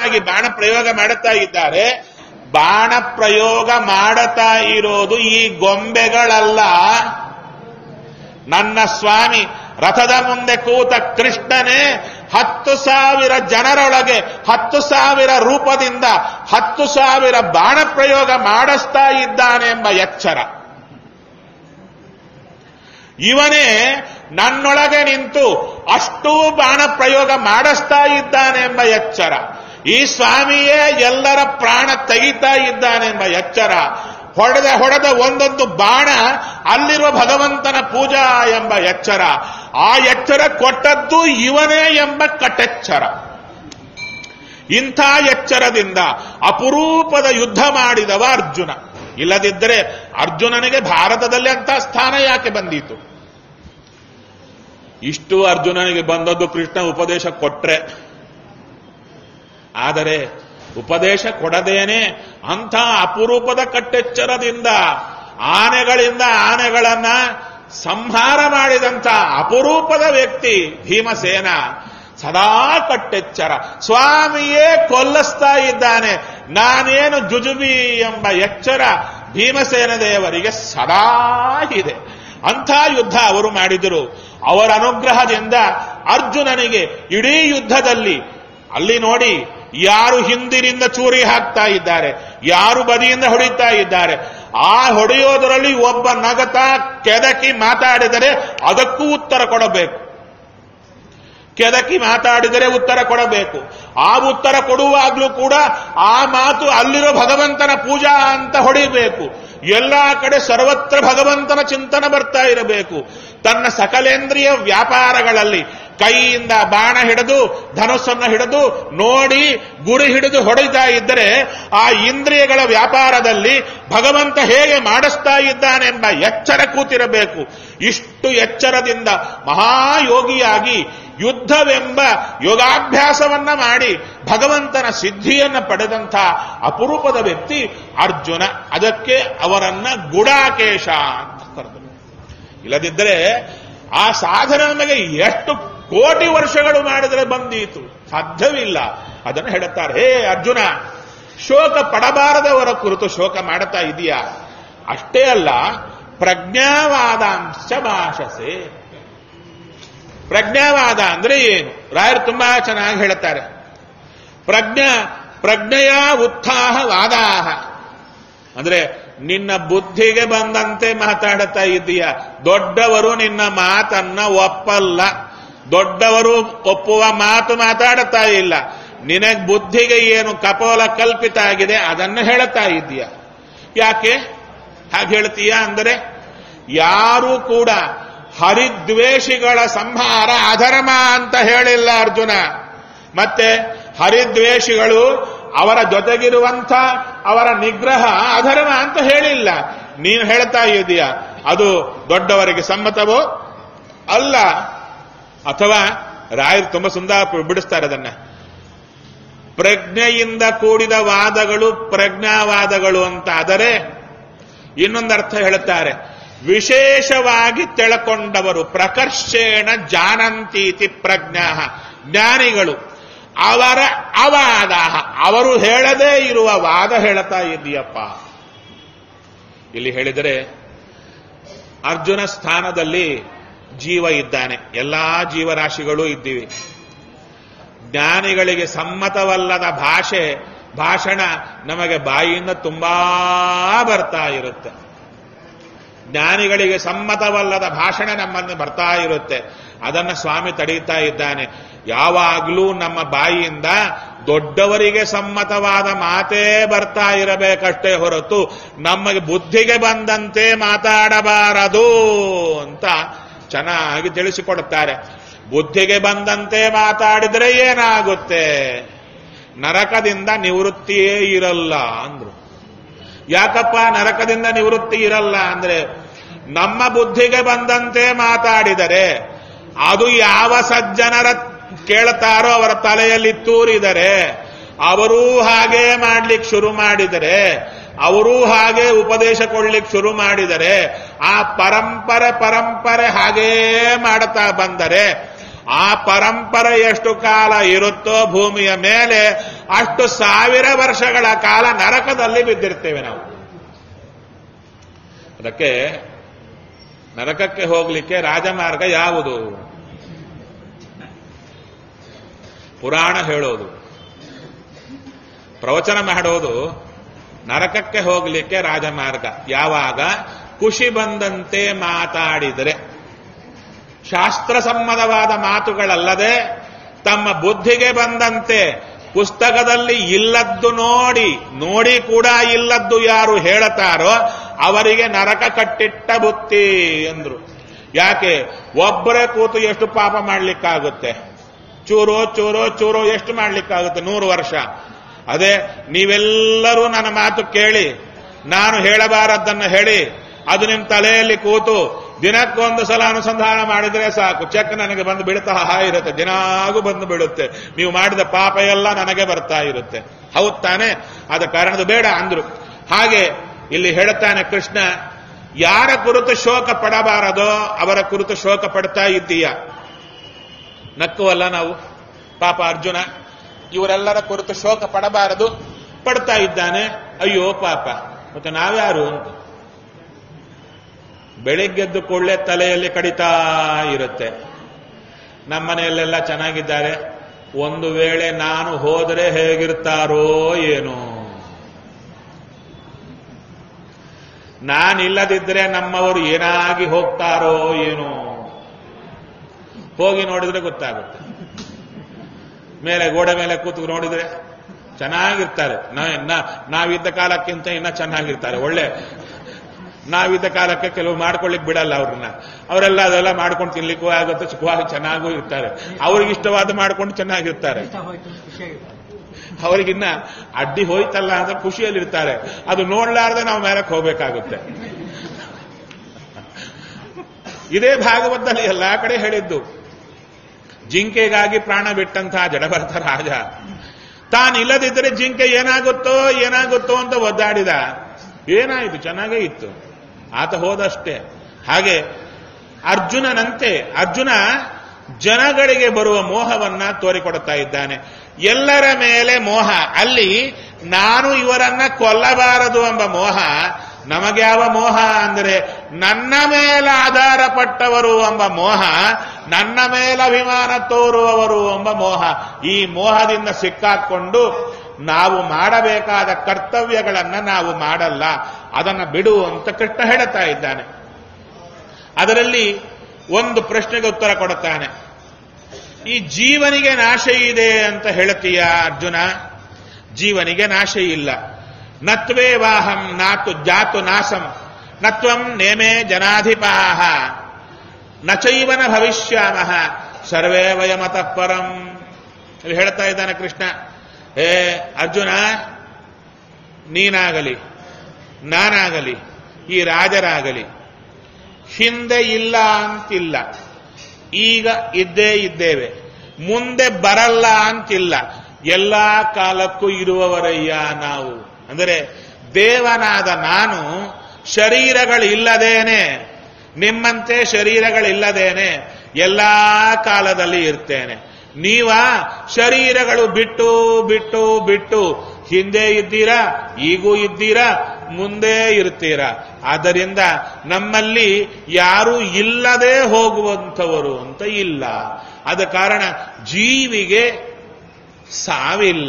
ಆಗಿ ಬಾಣ ಪ್ರಯೋಗ ಮಾಡುತ್ತಾ ಇದ್ದಾರೆ ಬಾಣ ಪ್ರಯೋಗ ಮಾಡುತ್ತಾ ಇರೋದು ಈ ಗೊಂಬೆಗಳಲ್ಲ ನನ್ನ ಸ್ವಾಮಿ ರಥದ ಮುಂದೆ ಕೂತ ಕೃಷ್ಣನೇ ಹತ್ತು ಸಾವಿರ ಜನರೊಳಗೆ ಹತ್ತು ಸಾವಿರ ರೂಪದಿಂದ ಹತ್ತು ಸಾವಿರ ಬಾಣ ಪ್ರಯೋಗ ಮಾಡಿಸ್ತಾ ಇದ್ದಾನೆ ಎಂಬ ಎಚ್ಚರ ಇವನೇ ನನ್ನೊಳಗೆ ನಿಂತು ಅಷ್ಟೂ ಬಾಣ ಪ್ರಯೋಗ ಮಾಡಿಸ್ತಾ ಇದ್ದಾನೆ ಎಂಬ ಎಚ್ಚರ ಈ ಸ್ವಾಮಿಯೇ ಎಲ್ಲರ ಪ್ರಾಣ ತೆಗಿತಾ ಇದ್ದಾನೆಂಬ ಎಚ್ಚರ ಹೊಡೆದ ಹೊಡೆದ ಒಂದೊಂದು ಬಾಣ ಅಲ್ಲಿರುವ ಭಗವಂತನ ಪೂಜಾ ಎಂಬ ಎಚ್ಚರ ಆ ಎಚ್ಚರ ಕೊಟ್ಟದ್ದು ಇವನೇ ಎಂಬ ಕಟೆಚ್ಚರ ಇಂಥ ಎಚ್ಚರದಿಂದ ಅಪರೂಪದ ಯುದ್ಧ ಮಾಡಿದವ ಅರ್ಜುನ ಇಲ್ಲದಿದ್ದರೆ ಅರ್ಜುನನಿಗೆ ಭಾರತದಲ್ಲಿ ಅಂತ ಸ್ಥಾನ ಯಾಕೆ ಬಂದೀತು ಇಷ್ಟು ಅರ್ಜುನನಿಗೆ ಬಂದದ್ದು ಕೃಷ್ಣ ಉಪದೇಶ ಕೊಟ್ರೆ ಆದರೆ ಉಪದೇಶ ಕೊಡದೇನೆ ಅಂಥ ಅಪರೂಪದ ಕಟ್ಟೆಚ್ಚರದಿಂದ ಆನೆಗಳಿಂದ ಆನೆಗಳನ್ನ ಸಂಹಾರ ಮಾಡಿದಂಥ ಅಪರೂಪದ ವ್ಯಕ್ತಿ ಭೀಮಸೇನ ಸದಾ ಕಟ್ಟೆಚ್ಚರ ಸ್ವಾಮಿಯೇ ಕೊಲ್ಲಿಸ್ತಾ ಇದ್ದಾನೆ ನಾನೇನು ಜುಜುಬಿ ಎಂಬ ಎಚ್ಚರ ಭೀಮಸೇನ ದೇವರಿಗೆ ಸದಾ ಇದೆ ಅಂಥ ಯುದ್ಧ ಅವರು ಮಾಡಿದರು ಅವರ ಅನುಗ್ರಹದಿಂದ ಅರ್ಜುನನಿಗೆ ಇಡೀ ಯುದ್ಧದಲ್ಲಿ ಅಲ್ಲಿ ನೋಡಿ ಯಾರು ಹಿಂದಿನಿಂದ ಚೂರಿ ಹಾಕ್ತಾ ಇದ್ದಾರೆ ಯಾರು ಬದಿಯಿಂದ ಹೊಡಿತಾ ಇದ್ದಾರೆ ಆ ಹೊಡೆಯೋದರಲ್ಲಿ ಒಬ್ಬ ನಗತ ಕೆದಕಿ ಮಾತಾಡಿದರೆ ಅದಕ್ಕೂ ಉತ್ತರ ಕೊಡಬೇಕು ಕೆದಕಿ ಮಾತಾಡಿದರೆ ಉತ್ತರ ಕೊಡಬೇಕು ಆ ಉತ್ತರ ಕೊಡುವಾಗ್ಲೂ ಕೂಡ ಆ ಮಾತು ಅಲ್ಲಿರೋ ಭಗವಂತನ ಪೂಜಾ ಅಂತ ಹೊಡಿಬೇಕು ಎಲ್ಲಾ ಕಡೆ ಸರ್ವತ್ರ ಭಗವಂತನ ಚಿಂತನೆ ಬರ್ತಾ ಇರಬೇಕು ತನ್ನ ಸಕಲೇಂದ್ರಿಯ ವ್ಯಾಪಾರಗಳಲ್ಲಿ ಕೈಯಿಂದ ಬಾಣ ಹಿಡಿದು ಧನುಸ್ಸನ್ನು ಹಿಡಿದು ನೋಡಿ ಗುರಿ ಹಿಡಿದು ಹೊಡಿತಾ ಇದ್ದರೆ ಆ ಇಂದ್ರಿಯಗಳ ವ್ಯಾಪಾರದಲ್ಲಿ ಭಗವಂತ ಹೇಗೆ ಮಾಡಿಸ್ತಾ ಇದ್ದಾನೆಂಬ ಎಚ್ಚರ ಕೂತಿರಬೇಕು ಇಷ್ಟು ಎಚ್ಚರದಿಂದ ಮಹಾಯೋಗಿಯಾಗಿ ಯುದ್ಧವೆಂಬ ಯೋಗಾಭ್ಯಾಸವನ್ನ ಮಾಡಿ ಭಗವಂತನ ಸಿದ್ಧಿಯನ್ನ ಪಡೆದಂಥ ಅಪರೂಪದ ವ್ಯಕ್ತಿ ಅರ್ಜುನ ಅದಕ್ಕೆ ಅವರನ್ನ ಗುಡಾಕೇಶ ಅಂತ ಕರೆದರು ಇಲ್ಲದಿದ್ದರೆ ಆ ಸಾಧನೆ ನಮಗೆ ಎಷ್ಟು ಕೋಟಿ ವರ್ಷಗಳು ಮಾಡಿದರೆ ಬಂದೀತು ಸಾಧ್ಯವಿಲ್ಲ ಅದನ್ನು ಹೇಳುತ್ತಾರೆ ಹೇ ಅರ್ಜುನ ಶೋಕ ಪಡಬಾರದವರ ಕುರಿತು ಶೋಕ ಮಾಡುತ್ತಾ ಇದೆಯಾ ಅಷ್ಟೇ ಅಲ್ಲ ಪ್ರಜ್ಞಾವಾದಾಂಶ ಭಾಷಸೆ ಪ್ರಜ್ಞಾವಾದ ಅಂದ್ರೆ ಏನು ರಾಯರು ತುಂಬಾ ಚೆನ್ನಾಗಿ ಹೇಳುತ್ತಾರೆ ಪ್ರಜ್ಞಾ ಪ್ರಜ್ಞೆಯ ಉತ್ಥಾಹ ವಾದಾಹ ಅಂದ್ರೆ ನಿನ್ನ ಬುದ್ಧಿಗೆ ಬಂದಂತೆ ಮಾತಾಡುತ್ತಾ ಇದೀಯ ದೊಡ್ಡವರು ನಿನ್ನ ಮಾತನ್ನ ಒಪ್ಪಲ್ಲ ದೊಡ್ಡವರು ಒಪ್ಪುವ ಮಾತು ಮಾತಾಡುತ್ತಾ ಇಲ್ಲ ನಿನಗೆ ಬುದ್ಧಿಗೆ ಏನು ಕಪೋಲ ಕಲ್ಪಿತ ಆಗಿದೆ ಅದನ್ನು ಹೇಳುತ್ತಾ ಇದೀಯ ಯಾಕೆ ಹಾಗೆ ಹೇಳ್ತೀಯ ಅಂದರೆ ಯಾರೂ ಕೂಡ ಹರಿದ್ವೇಷಿಗಳ ಸಂಹಾರ ಅಧರ್ಮ ಅಂತ ಹೇಳಿಲ್ಲ ಅರ್ಜುನ ಮತ್ತೆ ಹರಿದ್ವೇಷಿಗಳು ಅವರ ಜೊತೆಗಿರುವಂಥ ಅವರ ನಿಗ್ರಹ ಅಧರ್ಮ ಅಂತ ಹೇಳಿಲ್ಲ ನೀನು ಹೇಳ್ತಾ ಇದೀಯ ಅದು ದೊಡ್ಡವರಿಗೆ ಸಮ್ಮತವೋ ಅಲ್ಲ ಅಥವಾ ರಾಯರು ತುಂಬಾ ಸುಂದರ ಬಿಡಿಸ್ತಾರೆ ಅದನ್ನ ಪ್ರಜ್ಞೆಯಿಂದ ಕೂಡಿದ ವಾದಗಳು ಪ್ರಜ್ಞಾವಾದಗಳು ಅಂತ ಆದರೆ ಇನ್ನೊಂದು ಅರ್ಥ ಹೇಳುತ್ತಾರೆ ವಿಶೇಷವಾಗಿ ತೆಳಕೊಂಡವರು ಪ್ರಕರ್ಷೇಣ ಜಾನಂತೀತಿ ಪ್ರಜ್ಞಾ ಜ್ಞಾನಿಗಳು ಅವರ ಅವಾದ ಅವರು ಹೇಳದೇ ಇರುವ ವಾದ ಹೇಳ್ತಾ ಇದೆಯಪ್ಪ ಇಲ್ಲಿ ಹೇಳಿದರೆ ಅರ್ಜುನ ಸ್ಥಾನದಲ್ಲಿ ಜೀವ ಇದ್ದಾನೆ ಎಲ್ಲಾ ಜೀವರಾಶಿಗಳು ಇದ್ದೀವಿ ಜ್ಞಾನಿಗಳಿಗೆ ಸಮ್ಮತವಲ್ಲದ ಭಾಷೆ ಭಾಷಣ ನಮಗೆ ಬಾಯಿಯಿಂದ ತುಂಬಾ ಬರ್ತಾ ಇರುತ್ತೆ ಜ್ಞಾನಿಗಳಿಗೆ ಸಮ್ಮತವಲ್ಲದ ಭಾಷಣ ನಮ್ಮನ್ನು ಬರ್ತಾ ಇರುತ್ತೆ ಅದನ್ನ ಸ್ವಾಮಿ ತಡೀತಾ ಇದ್ದಾನೆ ಯಾವಾಗಲೂ ನಮ್ಮ ಬಾಯಿಯಿಂದ ದೊಡ್ಡವರಿಗೆ ಸಮ್ಮತವಾದ ಮಾತೇ ಬರ್ತಾ ಇರಬೇಕಷ್ಟೇ ಹೊರತು ನಮಗೆ ಬುದ್ಧಿಗೆ ಬಂದಂತೆ ಮಾತಾಡಬಾರದು ಅಂತ ಚೆನ್ನಾಗಿ ತಿಳಿಸಿಕೊಡುತ್ತಾರೆ ಬುದ್ಧಿಗೆ ಬಂದಂತೆ ಮಾತಾಡಿದರೆ ಏನಾಗುತ್ತೆ ನರಕದಿಂದ ನಿವೃತ್ತಿಯೇ ಇರಲ್ಲ ಅಂದ್ರು ಯಾಕಪ್ಪ ನರಕದಿಂದ ನಿವೃತ್ತಿ ಇರಲ್ಲ ಅಂದ್ರೆ ನಮ್ಮ ಬುದ್ಧಿಗೆ ಬಂದಂತೆ ಮಾತಾಡಿದರೆ ಅದು ಯಾವ ಸಜ್ಜನರ ಕೇಳ್ತಾರೋ ಅವರ ತಲೆಯಲ್ಲಿ ತೂರಿದರೆ ಅವರೂ ಹಾಗೆ ಮಾಡ್ಲಿಕ್ಕೆ ಶುರು ಮಾಡಿದರೆ ಅವರೂ ಹಾಗೆ ಉಪದೇಶ ಕೊಡ್ಲಿಕ್ಕೆ ಶುರು ಮಾಡಿದರೆ ಆ ಪರಂಪರೆ ಪರಂಪರೆ ಹಾಗೇ ಮಾಡ್ತಾ ಬಂದರೆ ಆ ಪರಂಪರೆ ಎಷ್ಟು ಕಾಲ ಇರುತ್ತೋ ಭೂಮಿಯ ಮೇಲೆ ಅಷ್ಟು ಸಾವಿರ ವರ್ಷಗಳ ಕಾಲ ನರಕದಲ್ಲಿ ಬಿದ್ದಿರ್ತೇವೆ ನಾವು ಅದಕ್ಕೆ ನರಕಕ್ಕೆ ಹೋಗ್ಲಿಕ್ಕೆ ರಾಜಮಾರ್ಗ ಯಾವುದು ಪುರಾಣ ಹೇಳೋದು ಪ್ರವಚನ ಮಾಡೋದು ನರಕಕ್ಕೆ ಹೋಗ್ಲಿಕ್ಕೆ ರಾಜಮಾರ್ಗ ಯಾವಾಗ ಖುಷಿ ಬಂದಂತೆ ಮಾತಾಡಿದರೆ ಶಾಸ್ತ್ರಸಮ್ಮತವಾದ ಮಾತುಗಳಲ್ಲದೆ ತಮ್ಮ ಬುದ್ಧಿಗೆ ಬಂದಂತೆ ಪುಸ್ತಕದಲ್ಲಿ ಇಲ್ಲದ್ದು ನೋಡಿ ನೋಡಿ ಕೂಡ ಇಲ್ಲದ್ದು ಯಾರು ಹೇಳುತ್ತಾರೋ ಅವರಿಗೆ ನರಕ ಕಟ್ಟಿಟ್ಟ ಬುತ್ತಿ ಎಂದ್ರು ಯಾಕೆ ಒಬ್ಬರೇ ಕೂತು ಎಷ್ಟು ಪಾಪ ಮಾಡ್ಲಿಕ್ಕಾಗುತ್ತೆ ಚೂರೋ ಚೂರೋ ಚೂರೋ ಎಷ್ಟು ಮಾಡ್ಲಿಕ್ಕಾಗುತ್ತೆ ನೂರು ವರ್ಷ ಅದೇ ನೀವೆಲ್ಲರೂ ನನ್ನ ಮಾತು ಕೇಳಿ ನಾನು ಹೇಳಬಾರದ್ದನ್ನು ಹೇಳಿ ಅದು ನಿಮ್ಮ ತಲೆಯಲ್ಲಿ ಕೂತು ದಿನಕ್ಕೊಂದು ಸಲ ಅನುಸಂಧಾನ ಮಾಡಿದ್ರೆ ಸಾಕು ಚೆಕ್ ನನಗೆ ಬಂದು ಬೀಳ್ತಾ ಇರುತ್ತೆ ದಿನಾಗೂ ಬಂದು ಬೀಳುತ್ತೆ ನೀವು ಮಾಡಿದ ಪಾಪ ಎಲ್ಲ ನನಗೆ ಬರ್ತಾ ಇರುತ್ತೆ ಹೌದ್ ತಾನೆ ಆದ ಕಾರಣದ ಬೇಡ ಅಂದ್ರು ಹಾಗೆ ಇಲ್ಲಿ ಹೇಳುತ್ತಾನೆ ಕೃಷ್ಣ ಯಾರ ಕುರಿತು ಶೋಕ ಪಡಬಾರದೋ ಅವರ ಕುರಿತು ಶೋಕ ಪಡ್ತಾ ಇದ್ದೀಯ ನಕ್ಕುವಲ್ಲ ನಾವು ಪಾಪ ಅರ್ಜುನ ಇವರೆಲ್ಲರ ಕುರಿತು ಶೋಕ ಪಡಬಾರದು ಪಡ್ತಾ ಇದ್ದಾನೆ ಅಯ್ಯೋ ಪಾಪ ಮತ್ತೆ ನಾವ್ಯಾರು ಅಂತ ಬೆಳಿಗ್ಗೆದ್ದು ಕೊಳ್ಳೆ ತಲೆಯಲ್ಲಿ ಕಡಿತಾ ಇರುತ್ತೆ ನಮ್ಮನೆಯಲ್ಲೆಲ್ಲ ಚೆನ್ನಾಗಿದ್ದಾರೆ ಒಂದು ವೇಳೆ ನಾನು ಹೋದರೆ ಹೇಗಿರ್ತಾರೋ ಏನೋ ನಾನಿಲ್ಲದಿದ್ರೆ ನಮ್ಮವರು ಏನಾಗಿ ಹೋಗ್ತಾರೋ ಏನೋ ಹೋಗಿ ನೋಡಿದ್ರೆ ಗೊತ್ತಾಗುತ್ತೆ ಮೇಲೆ ಗೋಡೆ ಮೇಲೆ ಕೂತು ನೋಡಿದ್ರೆ ಚೆನ್ನಾಗಿರ್ತಾರೆ ನಾವಿದ್ದ ಕಾಲಕ್ಕಿಂತ ಇನ್ನ ಚೆನ್ನಾಗಿರ್ತಾರೆ ಒಳ್ಳೆ ನಾವಿದ್ದ ಕಾಲಕ್ಕೆ ಕೆಲವು ಮಾಡ್ಕೊಳ್ಳಿಕ್ ಬಿಡಲ್ಲ ಅವ್ರನ್ನ ಅವರೆಲ್ಲ ಅದೆಲ್ಲ ಮಾಡ್ಕೊಂಡು ತಿನ್ಲಿಕ್ಕೂ ಆಗುತ್ತೆ ಸುಖವಾಗಿ ಚೆನ್ನಾಗೂ ಇರ್ತಾರೆ ಅವ್ರಿಗೆ ಇಷ್ಟವಾದ ಮಾಡ್ಕೊಂಡು ಚೆನ್ನಾಗಿರ್ತಾರೆ ಅವರಿಗಿನ್ನ ಅಡ್ಡಿ ಹೋಯ್ತಲ್ಲ ಅಂತ ಖುಷಿಯಲ್ಲಿರ್ತಾರೆ ಅದು ನೋಡ್ಲಾರ್ದೆ ನಾವು ಮೇಲಕ್ಕೆ ಹೋಗ್ಬೇಕಾಗುತ್ತೆ ಇದೇ ಭಾಗವತದಲ್ಲಿ ಎಲ್ಲಾ ಕಡೆ ಹೇಳಿದ್ದು ಜಿಂಕೆಗಾಗಿ ಪ್ರಾಣ ಬಿಟ್ಟಂತಹ ಜಡಭರತ ರಾಜ ತಾನಿಲ್ಲದಿದ್ದರೆ ಜಿಂಕೆ ಏನಾಗುತ್ತೋ ಏನಾಗುತ್ತೋ ಅಂತ ಒದ್ದಾಡಿದ ಏನಾಯಿತು ಚೆನ್ನಾಗೇ ಇತ್ತು ಆತ ಹೋದಷ್ಟೇ ಹಾಗೆ ಅರ್ಜುನನಂತೆ ಅರ್ಜುನ ಜನಗಳಿಗೆ ಬರುವ ಮೋಹವನ್ನ ತೋರಿಕೊಡುತ್ತಾ ಇದ್ದಾನೆ ಎಲ್ಲರ ಮೇಲೆ ಮೋಹ ಅಲ್ಲಿ ನಾನು ಇವರನ್ನ ಕೊಲ್ಲಬಾರದು ಎಂಬ ಮೋಹ ನಮಗ್ಯಾವ ಮೋಹ ಅಂದರೆ ನನ್ನ ಮೇಲೆ ಆಧಾರ ಪಟ್ಟವರು ಎಂಬ ಮೋಹ ನನ್ನ ಮೇಲೆ ಅಭಿಮಾನ ತೋರುವವರು ಎಂಬ ಮೋಹ ಈ ಮೋಹದಿಂದ ಸಿಕ್ಕಾಕೊಂಡು ನಾವು ಮಾಡಬೇಕಾದ ಕರ್ತವ್ಯಗಳನ್ನ ನಾವು ಮಾಡಲ್ಲ ಅದನ್ನ ಬಿಡು ಅಂತ ಕೃಷ್ಣ ಹೇಳುತ್ತಾ ಇದ್ದಾನೆ ಅದರಲ್ಲಿ ಒಂದು ಪ್ರಶ್ನೆಗೆ ಉತ್ತರ ಕೊಡುತ್ತಾನೆ ಈ ಜೀವನಿಗೆ ನಾಶ ಇದೆ ಅಂತ ಹೇಳುತ್ತೀಯ ಅರ್ಜುನ ಜೀವನಿಗೆ ನಾಶ ಇಲ್ಲ ನತ್ವೇ ವಾಹಂ ನಾತು ಜಾತು ನಾಸಂ ನತ್ವಂ ನೇಮೇ ಜನಾಧಿಪಾಹ ನಚೈವನ ಭವಿಷ್ಯಾಮಃ ಸರ್ವೇ ವಯಮತಃ ಪರಂ ಇಲ್ಲಿ ಹೇಳ್ತಾ ಇದ್ದಾನೆ ಕೃಷ್ಣ ಹೇ ಅರ್ಜುನ ನೀನಾಗಲಿ ನಾನಾಗಲಿ ಈ ರಾಜರಾಗಲಿ ಹಿಂದೆ ಇಲ್ಲ ಅಂತಿಲ್ಲ ಈಗ ಇದ್ದೇ ಇದ್ದೇವೆ ಮುಂದೆ ಬರಲ್ಲ ಅಂತಿಲ್ಲ ಎಲ್ಲಾ ಕಾಲಕ್ಕೂ ಇರುವವರಯ್ಯ ನಾವು ಅಂದರೆ ದೇವನಾದ ನಾನು ಶರೀರಗಳಿಲ್ಲದೇನೆ ನಿಮ್ಮಂತೆ ಶರೀರಗಳಿಲ್ಲದೇನೆ ಎಲ್ಲಾ ಕಾಲದಲ್ಲಿ ಇರ್ತೇನೆ ನೀವ ಶರೀರಗಳು ಬಿಟ್ಟು ಬಿಟ್ಟು ಬಿಟ್ಟು ಹಿಂದೆ ಇದ್ದೀರಾ ಈಗೂ ಇದ್ದೀರಾ ಮುಂದೆ ಇರ್ತೀರಾ ಆದ್ದರಿಂದ ನಮ್ಮಲ್ಲಿ ಯಾರು ಇಲ್ಲದೆ ಹೋಗುವಂಥವರು ಅಂತ ಇಲ್ಲ ಆದ ಕಾರಣ ಜೀವಿಗೆ ಸಾವಿಲ್ಲ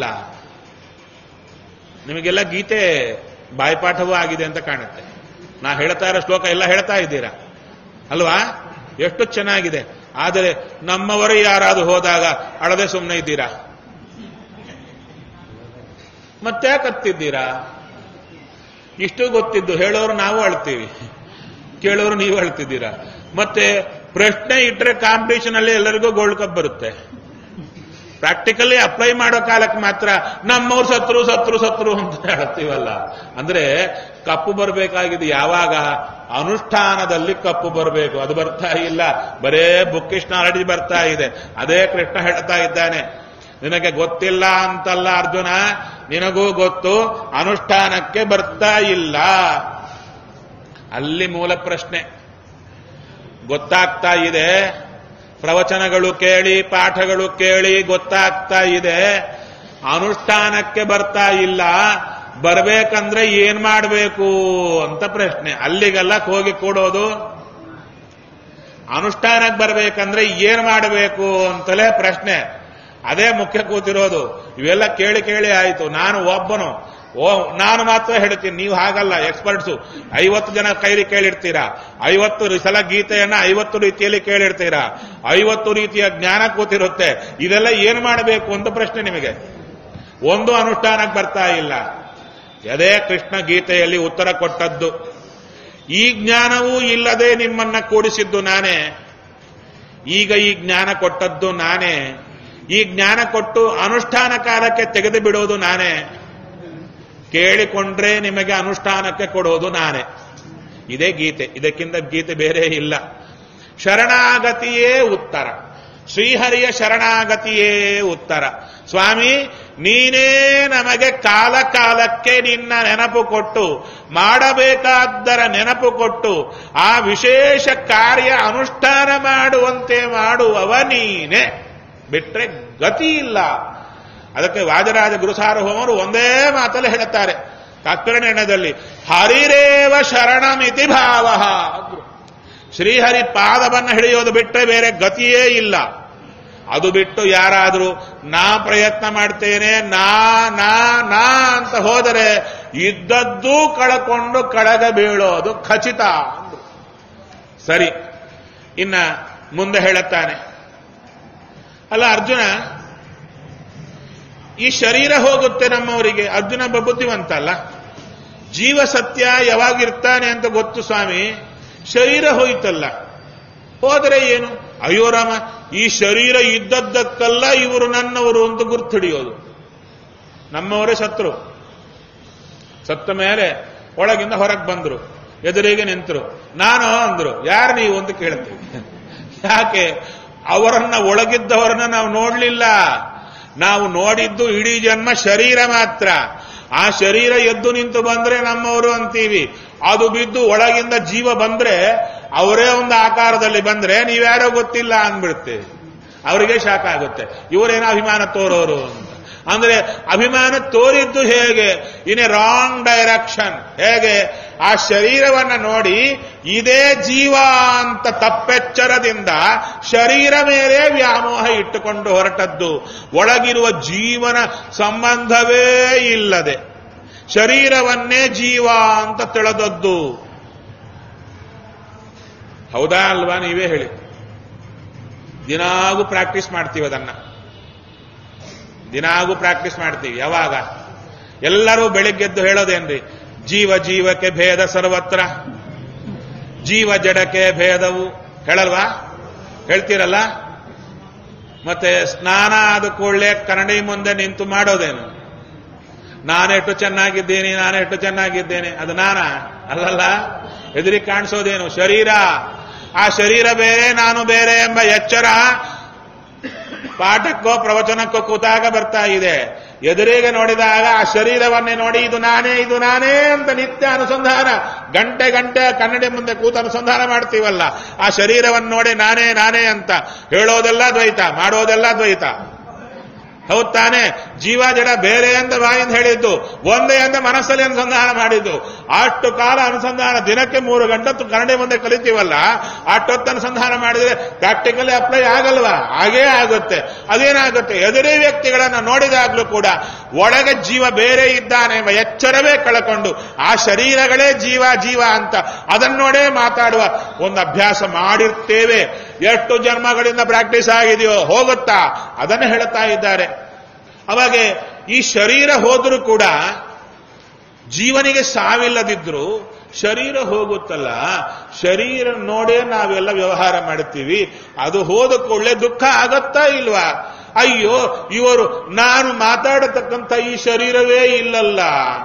ನಿಮಗೆಲ್ಲ ಗೀತೆ ಬಾಯ್ಪಾಠವೂ ಆಗಿದೆ ಅಂತ ಕಾಣುತ್ತೆ ನಾ ಹೇಳ್ತಾ ಇರೋ ಶ್ಲೋಕ ಎಲ್ಲ ಹೇಳ್ತಾ ಇದ್ದೀರಾ ಅಲ್ವಾ ಎಷ್ಟು ಚೆನ್ನಾಗಿದೆ ಆದರೆ ನಮ್ಮವರು ಯಾರಾದ್ರೂ ಹೋದಾಗ ಅಳದೆ ಸುಮ್ಮನೆ ಇದ್ದೀರಾ ಮತ್ತೆ ಕತ್ತಿದ್ದೀರಾ ಇಷ್ಟು ಗೊತ್ತಿದ್ದು ಹೇಳೋರು ನಾವು ಅಳ್ತೀವಿ ಕೇಳೋರು ನೀವು ಅಳ್ತಿದ್ದೀರಾ ಮತ್ತೆ ಪ್ರಶ್ನೆ ಇಟ್ಟರೆ ಕಾಂಪಿಟೇಷನ್ ಅಲ್ಲಿ ಎಲ್ಲರಿಗೂ ಗೋಲ್ಡ್ ಕಪ್ ಬರುತ್ತೆ ಪ್ರಾಕ್ಟಿಕಲಿ ಅಪ್ಲೈ ಮಾಡೋ ಕಾಲಕ್ಕೆ ಮಾತ್ರ ನಮ್ಮವ್ರು ಸತ್ರು ಸತ್ರು ಸತ್ರು ಅಂತ ಹೇಳ್ತೀವಲ್ಲ ಅಂದ್ರೆ ಕಪ್ಪು ಬರಬೇಕಾಗಿದೆ ಯಾವಾಗ ಅನುಷ್ಠಾನದಲ್ಲಿ ಕಪ್ಪು ಬರಬೇಕು ಅದು ಬರ್ತಾ ಇಲ್ಲ ಬರೇ ಬುಕ್ಕಿಶ್ ನಾಲೆಡ್ಜ್ ಬರ್ತಾ ಇದೆ ಅದೇ ಕೃಷ್ಣ ಹೇಳ್ತಾ ಇದ್ದಾನೆ ನಿನಗೆ ಗೊತ್ತಿಲ್ಲ ಅಂತಲ್ಲ ಅರ್ಜುನ ನಿನಗೂ ಗೊತ್ತು ಅನುಷ್ಠಾನಕ್ಕೆ ಬರ್ತಾ ಇಲ್ಲ ಅಲ್ಲಿ ಮೂಲ ಪ್ರಶ್ನೆ ಗೊತ್ತಾಗ್ತಾ ಇದೆ ಪ್ರವಚನಗಳು ಕೇಳಿ ಪಾಠಗಳು ಕೇಳಿ ಗೊತ್ತಾಗ್ತಾ ಇದೆ ಅನುಷ್ಠಾನಕ್ಕೆ ಬರ್ತಾ ಇಲ್ಲ ಬರ್ಬೇಕಂದ್ರೆ ಏನ್ ಮಾಡಬೇಕು ಅಂತ ಪ್ರಶ್ನೆ ಅಲ್ಲಿಗೆಲ್ಲ ಹೋಗಿ ಕೂಡೋದು ಅನುಷ್ಠಾನಕ್ಕೆ ಬರ್ಬೇಕಂದ್ರೆ ಏನ್ ಮಾಡಬೇಕು ಅಂತಲೇ ಪ್ರಶ್ನೆ ಅದೇ ಮುಖ್ಯ ಕೂತಿರೋದು ಇವೆಲ್ಲ ಕೇಳಿ ಕೇಳಿ ಆಯ್ತು ನಾನು ಒಬ್ಬನು ಓ ನಾನು ಮಾತ್ರ ಹೇಳ್ತೀನಿ ನೀವು ಹಾಗಲ್ಲ ಎಕ್ಸ್ಪರ್ಟ್ಸು ಐವತ್ತು ಜನ ಕೈಲಿ ಕೇಳಿರ್ತೀರಾ ಐವತ್ತು ಸಲ ಗೀತೆಯನ್ನ ಐವತ್ತು ರೀತಿಯಲ್ಲಿ ಕೇಳಿರ್ತೀರಾ ಐವತ್ತು ರೀತಿಯ ಜ್ಞಾನ ಕೂತಿರುತ್ತೆ ಇದೆಲ್ಲ ಏನು ಮಾಡಬೇಕು ಅಂತ ಪ್ರಶ್ನೆ ನಿಮಗೆ ಒಂದು ಅನುಷ್ಠಾನಕ್ಕೆ ಬರ್ತಾ ಇಲ್ಲ ಅದೇ ಕೃಷ್ಣ ಗೀತೆಯಲ್ಲಿ ಉತ್ತರ ಕೊಟ್ಟದ್ದು ಈ ಜ್ಞಾನವೂ ಇಲ್ಲದೆ ನಿಮ್ಮನ್ನ ಕೂಡಿಸಿದ್ದು ನಾನೇ ಈಗ ಈ ಜ್ಞಾನ ಕೊಟ್ಟದ್ದು ನಾನೇ ಈ ಜ್ಞಾನ ಕೊಟ್ಟು ಅನುಷ್ಠಾನ ಕಾಲಕ್ಕೆ ತೆಗೆದು ಬಿಡೋದು ನಾನೇ ಕೇಳಿಕೊಂಡ್ರೆ ನಿಮಗೆ ಅನುಷ್ಠಾನಕ್ಕೆ ಕೊಡೋದು ನಾನೇ ಇದೇ ಗೀತೆ ಇದಕ್ಕಿಂತ ಗೀತೆ ಬೇರೆ ಇಲ್ಲ ಶರಣಾಗತಿಯೇ ಉತ್ತರ ಶ್ರೀಹರಿಯ ಶರಣಾಗತಿಯೇ ಉತ್ತರ ಸ್ವಾಮಿ ನೀನೇ ನಮಗೆ ಕಾಲ ಕಾಲಕ್ಕೆ ನಿನ್ನ ನೆನಪು ಕೊಟ್ಟು ಮಾಡಬೇಕಾದ್ದರ ನೆನಪು ಕೊಟ್ಟು ಆ ವಿಶೇಷ ಕಾರ್ಯ ಅನುಷ್ಠಾನ ಮಾಡುವಂತೆ ಮಾಡುವವ ನೀನೇ ಬಿಟ್ರೆ ಗತಿ ಇಲ್ಲ ಅದಕ್ಕೆ ವಾಜರಾಜ ಗುರುಸಾರ್ವಭೌಮರು ಒಂದೇ ಮಾತಲ್ಲಿ ಹೇಳುತ್ತಾರೆ ಕಾಕರ್ಣದಲ್ಲಿ ಹರಿರೇವ ಶರಣಮಿತಿ ಭಾವ ಅಂದ್ರು. ಶ್ರೀಹರಿ ಪಾದವನ್ನು ಹಿಡಿಯೋದು ಬಿಟ್ಟರೆ ಬೇರೆ ಗತಿಯೇ ಇಲ್ಲ ಅದು ಬಿಟ್ಟು ಯಾರಾದರೂ ನಾ ಪ್ರಯತ್ನ ಮಾಡ್ತೇನೆ ನಾ ನಾ ನಾ ಅಂತ ಹೋದರೆ ಇದ್ದದ್ದೂ ಕಳಕೊಂಡು ಕಳಗ ಬೀಳೋದು ಖಚಿತ ಅಂದ್ರು. ಸರಿ ಇನ್ನ ಮುಂದೆ ಹೇಳುತ್ತಾನೆ ಅಲ್ಲ ಅರ್ಜುನ ಈ ಶರೀರ ಹೋಗುತ್ತೆ ನಮ್ಮವರಿಗೆ ಅರ್ಜುನ ಒಬ್ಬ ಬುದ್ಧಿವಂತ ಅಲ್ಲ ಜೀವ ಸತ್ಯ ಯಾವಾಗಿರ್ತಾನೆ ಅಂತ ಗೊತ್ತು ಸ್ವಾಮಿ ಶರೀರ ಹೋಯ್ತಲ್ಲ ಹೋದರೆ ಏನು ಅಯ್ಯೋ ರಾಮ ಈ ಶರೀರ ಇದ್ದದ್ದಕ್ಕಲ್ಲ ಇವರು ನನ್ನವರು ಅಂತ ಗುರ್ತಿಡಿಯೋದು ನಮ್ಮವರೇ ಸತ್ರು ಸತ್ತ ಮೇಲೆ ಒಳಗಿಂದ ಹೊರಗೆ ಬಂದ್ರು ಎದುರಿಗೆ ನಿಂತರು ನಾನು ಅಂದ್ರು ಯಾರು ನೀವು ಅಂತ ಕೇಳ್ತೀವಿ ಯಾಕೆ ಅವರನ್ನ ಒಳಗಿದ್ದವರನ್ನ ನಾವು ನೋಡ್ಲಿಲ್ಲ ನಾವು ನೋಡಿದ್ದು ಇಡೀ ಜನ್ಮ ಶರೀರ ಮಾತ್ರ ಆ ಶರೀರ ಎದ್ದು ನಿಂತು ಬಂದ್ರೆ ನಮ್ಮವರು ಅಂತೀವಿ ಅದು ಬಿದ್ದು ಒಳಗಿಂದ ಜೀವ ಬಂದ್ರೆ ಅವರೇ ಒಂದು ಆಕಾರದಲ್ಲಿ ಬಂದ್ರೆ ನೀವ್ಯಾರೋ ಗೊತ್ತಿಲ್ಲ ಅಂದ್ಬಿಡುತ್ತೆ ಅವರಿಗೆ ಶಾಖ ಆಗುತ್ತೆ ಇವರೇನೋ ಅಭಿಮಾನ ತೋರೋರು ಅಂತ ಅಂದ್ರೆ ಅಭಿಮಾನ ತೋರಿದ್ದು ಹೇಗೆ ಇನ್ ಎ ರಾಂಗ್ ಡೈರೆಕ್ಷನ್ ಹೇಗೆ ಆ ಶರೀರವನ್ನ ನೋಡಿ ಇದೇ ಜೀವ ಅಂತ ತಪ್ಪೆಚ್ಚರದಿಂದ ಶರೀರ ಮೇಲೆ ವ್ಯಾಮೋಹ ಇಟ್ಟುಕೊಂಡು ಹೊರಟದ್ದು ಒಳಗಿರುವ ಜೀವನ ಸಂಬಂಧವೇ ಇಲ್ಲದೆ ಶರೀರವನ್ನೇ ಜೀವ ಅಂತ ತಿಳಿದದ್ದು ಹೌದಾ ಅಲ್ವಾ ನೀವೇ ಹೇಳಿ ದಿನಾಗೂ ಪ್ರಾಕ್ಟೀಸ್ ಮಾಡ್ತೀವಿ ಅದನ್ನ ದಿನಾಗೂ ಪ್ರಾಕ್ಟೀಸ್ ಮಾಡ್ತೀವಿ ಯಾವಾಗ ಎಲ್ಲರೂ ಬೆಳಿಗ್ಗೆದ್ದು ಹೇಳೋದೇನ್ರಿ ಜೀವ ಜೀವಕ್ಕೆ ಭೇದ ಸರ್ವತ್ರ ಜೀವ ಜಡಕ್ಕೆ ಭೇದವು ಹೇಳಲ್ವಾ ಹೇಳ್ತೀರಲ್ಲ ಮತ್ತೆ ಸ್ನಾನ ಆದ ಕೂಡಲೇ ಕನ್ನಡಿ ಮುಂದೆ ನಿಂತು ಮಾಡೋದೇನು ನಾನೆಷ್ಟು ಚೆನ್ನಾಗಿದ್ದೀನಿ ನಾನೆಷ್ಟು ಚೆನ್ನಾಗಿದ್ದೇನೆ ಅದು ನಾನ ಅಲ್ಲಲ್ಲ ಎದುರಿಗೆ ಕಾಣಿಸೋದೇನು ಶರೀರ ಆ ಶರೀರ ಬೇರೆ ನಾನು ಬೇರೆ ಎಂಬ ಎಚ್ಚರ ಪಾಠಕ್ಕೋ ಪ್ರವಚನಕ್ಕೋ ಕೂತಾಗ ಬರ್ತಾ ಇದೆ ಎದುರಿಗೆ ನೋಡಿದಾಗ ಆ ಶರೀರವನ್ನೇ ನೋಡಿ ಇದು ನಾನೇ ಇದು ನಾನೇ ಅಂತ ನಿತ್ಯ ಅನುಸಂಧಾನ ಗಂಟೆ ಗಂಟೆ ಕನ್ನಡಿ ಮುಂದೆ ಕೂತು ಅನುಸಂಧಾನ ಮಾಡ್ತೀವಲ್ಲ ಆ ಶರೀರವನ್ನು ನೋಡಿ ನಾನೇ ನಾನೇ ಅಂತ ಹೇಳೋದೆಲ್ಲ ದ್ವೈತ ಮಾಡೋದೆಲ್ಲ ದ್ವೈತ ಹೌದ್ ತಾನೆ ಜೀವ ಜಡ ಬೇರೆ ಅಂತ ಬಾಯಿಂದ ಹೇಳಿದ್ದು ಒಂದೇ ಅಂತ ಮನಸ್ಸಲ್ಲಿ ಅನುಸಂಧಾನ ಮಾಡಿದ್ದು ಅಷ್ಟು ಕಾಲ ಅನುಸಂಧಾನ ದಿನಕ್ಕೆ ಮೂರು ಗಂಟೆ ಹೊತ್ತು ಕನ್ನಡಿ ಮುಂದೆ ಕಲಿತೀವಲ್ಲ ಅಷ್ಟೊತ್ತು ಅನುಸಂಧಾನ ಮಾಡಿದ್ರೆ ಪ್ರಾಕ್ಟಿಕಲಿ ಅಪ್ಲೈ ಆಗಲ್ವಾ ಹಾಗೇ ಆಗುತ್ತೆ ಅದೇನಾಗುತ್ತೆ ಎದುರೇ ವ್ಯಕ್ತಿಗಳನ್ನ ನೋಡಿದಾಗ್ಲೂ ಕೂಡ ಒಳಗೆ ಜೀವ ಬೇರೆ ಇದ್ದಾನೆ ಎಂಬ ಎಚ್ಚರವೇ ಕಳ್ಕೊಂಡು ಆ ಶರೀರಗಳೇ ಜೀವ ಜೀವ ಅಂತ ಅದನ್ನೋಡೇ ಮಾತಾಡುವ ಒಂದು ಅಭ್ಯಾಸ ಮಾಡಿರ್ತೇವೆ ಎಷ್ಟು ಜನ್ಮಗಳಿಂದ ಪ್ರಾಕ್ಟೀಸ್ ಆಗಿದೆಯೋ ಹೋಗುತ್ತಾ ಅದನ್ನು ಹೇಳ್ತಾ ಇದ್ದಾರೆ ಅವಾಗೆ ಈ ಶರೀರ ಹೋದರೂ ಕೂಡ ಜೀವನಿಗೆ ಸಾವಿಲ್ಲದಿದ್ರು ಶರೀರ ಹೋಗುತ್ತಲ್ಲ ಶರೀರ ನೋಡೇ ನಾವೆಲ್ಲ ವ್ಯವಹಾರ ಮಾಡುತ್ತೀವಿ ಅದು ಹೋದ ಕೂಡಲೇ ದುಃಖ ಆಗತ್ತಾ ಇಲ್ವಾ ಅಯ್ಯೋ ಇವರು ನಾನು ಮಾತಾಡತಕ್ಕಂಥ ಈ ಶರೀರವೇ ಇಲ್ಲಲ್ಲ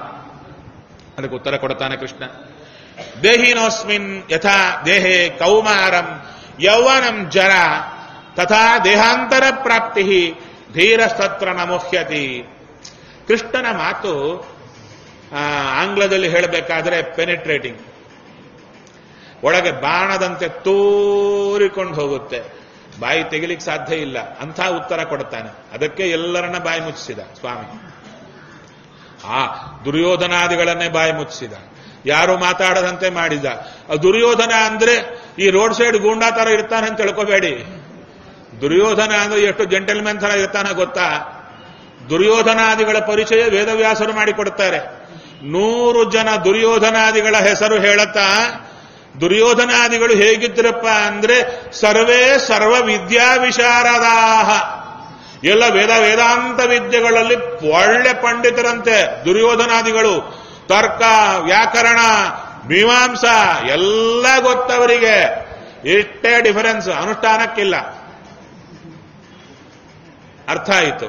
ಅದಕ್ಕೆ ಉತ್ತರ ಕೊಡ್ತಾನೆ ಕೃಷ್ಣ ದೇಹಿನೋಸ್ಮಿನ್ ಯಥಾ ದೇಹೇ ಕೌಮಾರಂ ಯೌವನಂ ಜರ ತಥಾ ದೇಹಾಂತರ ಪ್ರಾಪ್ತಿ ಧೀರಸ್ತತ್ರ ನಮುಹ್ಯತಿ ಕೃಷ್ಣನ ಮಾತು ಆ, ಆಂಗ್ಲದಲ್ಲಿ ಹೇಳಬೇಕಾದ್ರೆ ಪೆನಿಟ್ರೇಟಿಂಗ್ ಒಳಗೆ ಬಾಣದಂತೆ ತೂರಿಕೊಂಡು ಹೋಗುತ್ತೆ ಬಾಯಿ ತೆಗಿಲಿಕ್ಕೆ ಸಾಧ್ಯ ಇಲ್ಲ ಅಂಥ ಉತ್ತರ ಕೊಡ್ತಾನೆ ಅದಕ್ಕೆ ಎಲ್ಲರನ್ನ ಬಾಯಿ ಮುಚ್ಚಿಸಿದ ಸ್ವಾಮಿ ಆ ದುರ್ಯೋಧನಾದಿಗಳನ್ನೇ ಬಾಯಿ ಮುಚ್ಚಿಸಿದ ಯಾರು ಮಾತಾಡದಂತೆ ಮಾಡಿದ ಆ ದುರ್ಯೋಧನ ಅಂದ್ರೆ ಈ ರೋಡ್ ಸೈಡ್ ಗೂಂಡಾ ತರ ಇರ್ತಾನೆ ಅಂತ ತಿಳ್ಕೋಬೇಡಿ ದುರ್ಯೋಧನ ಅಂದ್ರೆ ಎಷ್ಟು ಜೆಂಟಲ್ಮೆನ್ ತರ ಇರ್ತಾನ ಗೊತ್ತಾ ದುರ್ಯೋಧನಾದಿಗಳ ಪರಿಚಯ ವೇದವ್ಯಾಸರು ಮಾಡಿಕೊಡ್ತಾರೆ ನೂರು ಜನ ದುರ್ಯೋಧನಾದಿಗಳ ಹೆಸರು ಹೇಳತ್ತಾ ದುರ್ಯೋಧನಾದಿಗಳು ಹೇಗಿದ್ರಪ್ಪ ಅಂದ್ರೆ ಸರ್ವೇ ಸರ್ವ ವಿದ್ಯಾ ವಿಶಾರದಾಹ ಎಲ್ಲ ವೇದ ವೇದಾಂತ ವಿದ್ಯೆಗಳಲ್ಲಿ ಒಳ್ಳೆ ಪಂಡಿತರಂತೆ ದುರ್ಯೋಧನಾದಿಗಳು ತರ್ಕ ವ್ಯಾಕರಣ ಮೀಮಾಂಸ ಎಲ್ಲ ಗೊತ್ತವರಿಗೆ ಇಷ್ಟೇ ಡಿಫರೆನ್ಸ್ ಅನುಷ್ಠಾನಕ್ಕಿಲ್ಲ ಅರ್ಥ ಆಯಿತು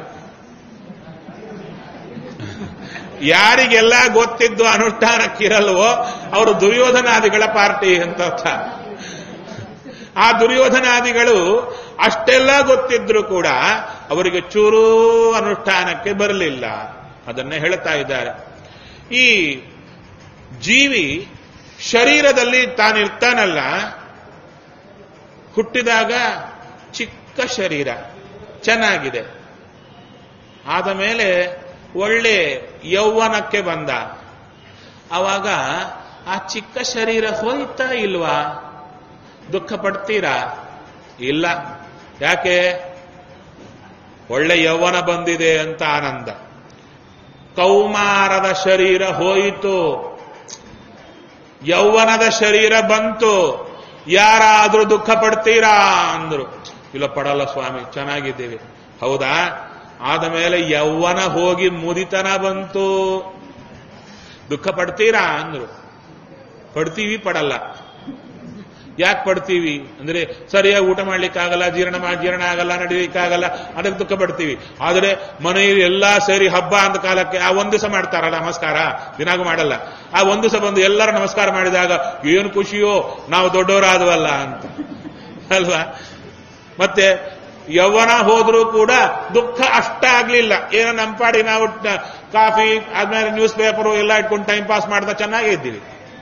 ಯಾರಿಗೆಲ್ಲ ಗೊತ್ತಿದ್ದು ಅನುಷ್ಠಾನಕ್ಕಿರಲ್ವೋ ಅವರು ದುರ್ಯೋಧನಾದಿಗಳ ಪಾರ್ಟಿ ಅಂತ ಅರ್ಥ ಆ ದುರ್ಯೋಧನಾದಿಗಳು ಅಷ್ಟೆಲ್ಲ ಗೊತ್ತಿದ್ರು ಕೂಡ ಅವರಿಗೆ ಚೂರೂ ಅನುಷ್ಠಾನಕ್ಕೆ ಬರಲಿಲ್ಲ ಅದನ್ನೇ ಹೇಳ್ತಾ ಇದ್ದಾರೆ ಈ ಜೀವಿ ಶರೀರದಲ್ಲಿ ತಾನಿರ್ತಾನಲ್ಲ ಹುಟ್ಟಿದಾಗ ಚಿಕ್ಕ ಶರೀರ ಚೆನ್ನಾಗಿದೆ ಆದ ಮೇಲೆ ಒಳ್ಳೆ ಯೌವನಕ್ಕೆ ಬಂದ ಅವಾಗ ಆ ಚಿಕ್ಕ ಶರೀರ ಹೋಯ್ತಾ ಇಲ್ವಾ ದುಃಖ ಪಡ್ತೀರಾ ಇಲ್ಲ ಯಾಕೆ ಒಳ್ಳೆ ಯೌವನ ಬಂದಿದೆ ಅಂತ ಆನಂದ ಕೌಮಾರದ ಶರೀರ ಹೋಯಿತು ಯೌವನದ ಶರೀರ ಬಂತು ಯಾರಾದ್ರೂ ದುಃಖ ಪಡ್ತೀರಾ ಅಂದ್ರು ಇಲ್ಲ ಪಡಲ್ಲ ಸ್ವಾಮಿ ಚೆನ್ನಾಗಿದ್ದೀವಿ ಹೌದಾ ಆದ ಮೇಲೆ ಯೌವನ ಹೋಗಿ ಮುದಿತನ ಬಂತು ದುಃಖ ಪಡ್ತೀರಾ ಅಂದ್ರು ಪಡ್ತೀವಿ ಪಡಲ್ಲ ಯಾಕೆ ಪಡ್ತೀವಿ ಅಂದ್ರೆ ಸರಿಯಾಗಿ ಊಟ ಮಾಡ್ಲಿಕ್ಕಾಗಲ್ಲ ಜೀರ್ಣ ಮಾಡಿ ಜೀರ್ಣ ಆಗಲ್ಲ ನಡೀಲಿಕ್ಕಾಗಲ್ಲ ಅದಕ್ಕೆ ದುಃಖ ಪಡ್ತೀವಿ ಆದರೆ ಮನೆಯಲ್ಲಿ ಎಲ್ಲಾ ಸೇರಿ ಹಬ್ಬ ಅಂದ ಕಾಲಕ್ಕೆ ಆ ಒಂದ್ ದಿವಸ ಮಾಡ್ತಾರಲ್ಲ ನಮಸ್ಕಾರ ದಿನಾಗೂ ಮಾಡಲ್ಲ ಆ ಒಂದ್ ದಿವಸ ಬಂದು ಎಲ್ಲರ ನಮಸ್ಕಾರ ಮಾಡಿದಾಗ ಏನು ಖುಷಿಯೋ ನಾವು ದೊಡ್ಡವರಾದವಲ್ಲ ಅಂತ ಅಲ್ವಾ ಮತ್ತೆ ಯೌವನ ಹೋದ್ರೂ ಕೂಡ ದುಃಖ ಅಷ್ಟಾಗ್ಲಿಲ್ಲ ಏನೋ ನಮ್ಮ ಪಾಡಿ ನಾವು ಕಾಫಿ ಆದ್ಮೇಲೆ ನ್ಯೂಸ್ ಪೇಪರು ಎಲ್ಲ ಇಟ್ಕೊಂಡು ಟೈಮ್ ಪಾಸ್ ಮಾಡ್ತಾ ಚೆನ್ನಾಗೇ ಇದ್ದೀವಿ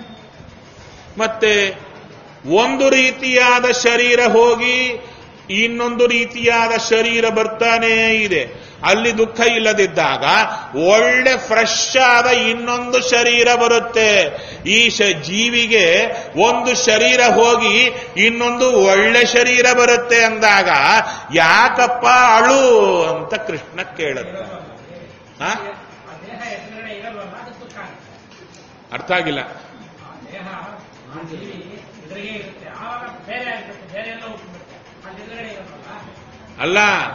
ಮತ್ತೆ ಒಂದು ರೀತಿಯಾದ ಶರೀರ ಹೋಗಿ ಇನ್ನೊಂದು ರೀತಿಯಾದ ಶರೀರ ಬರ್ತಾನೇ ಇದೆ ಅಲ್ಲಿ ದುಃಖ ಇಲ್ಲದಿದ್ದಾಗ ಒಳ್ಳೆ ಫ್ರೆಶ್ ಆದ ಇನ್ನೊಂದು ಶರೀರ ಬರುತ್ತೆ ಈ ಶ- ಜೀವಿಗೆ ಒಂದು ಶರೀರ ಹೋಗಿ ಇನ್ನೊಂದು ಒಳ್ಳೆ ಶರೀರ ಬರುತ್ತೆ ಅಂದಾಗ ಯಾಕಪ್ಪ ಅಳು ಅಂತ ಕೃಷ್ಣ ಕೇಳುತ್ತೆ ಆ? ಆ ದೇಹ ಎದುರುಗಡೆ ಇರಲ್ವಲ್ಲ ಅದು ದುಃಖ ಆಗುತ್ತೆ. ಅರ್ಥ ಆಗಿಲ್ಲ ಆ ದೇಹ ಆ ಜೀವಿ ಎದುರಿಗೆ ಇರುತ್ತೆ ಆವಾಗ ಬೇರೆ ಆಗ್ಬೇಕು ಬೇರೆ ಎಲ್ಲ ಹುಟ್ಟುಬಿಡುತ್ತೆ ಅಲ್ಲಿ ಎದುರುಗಡೆ ಇರಲ್ವಲ್ಲ ಅಲ್ಲ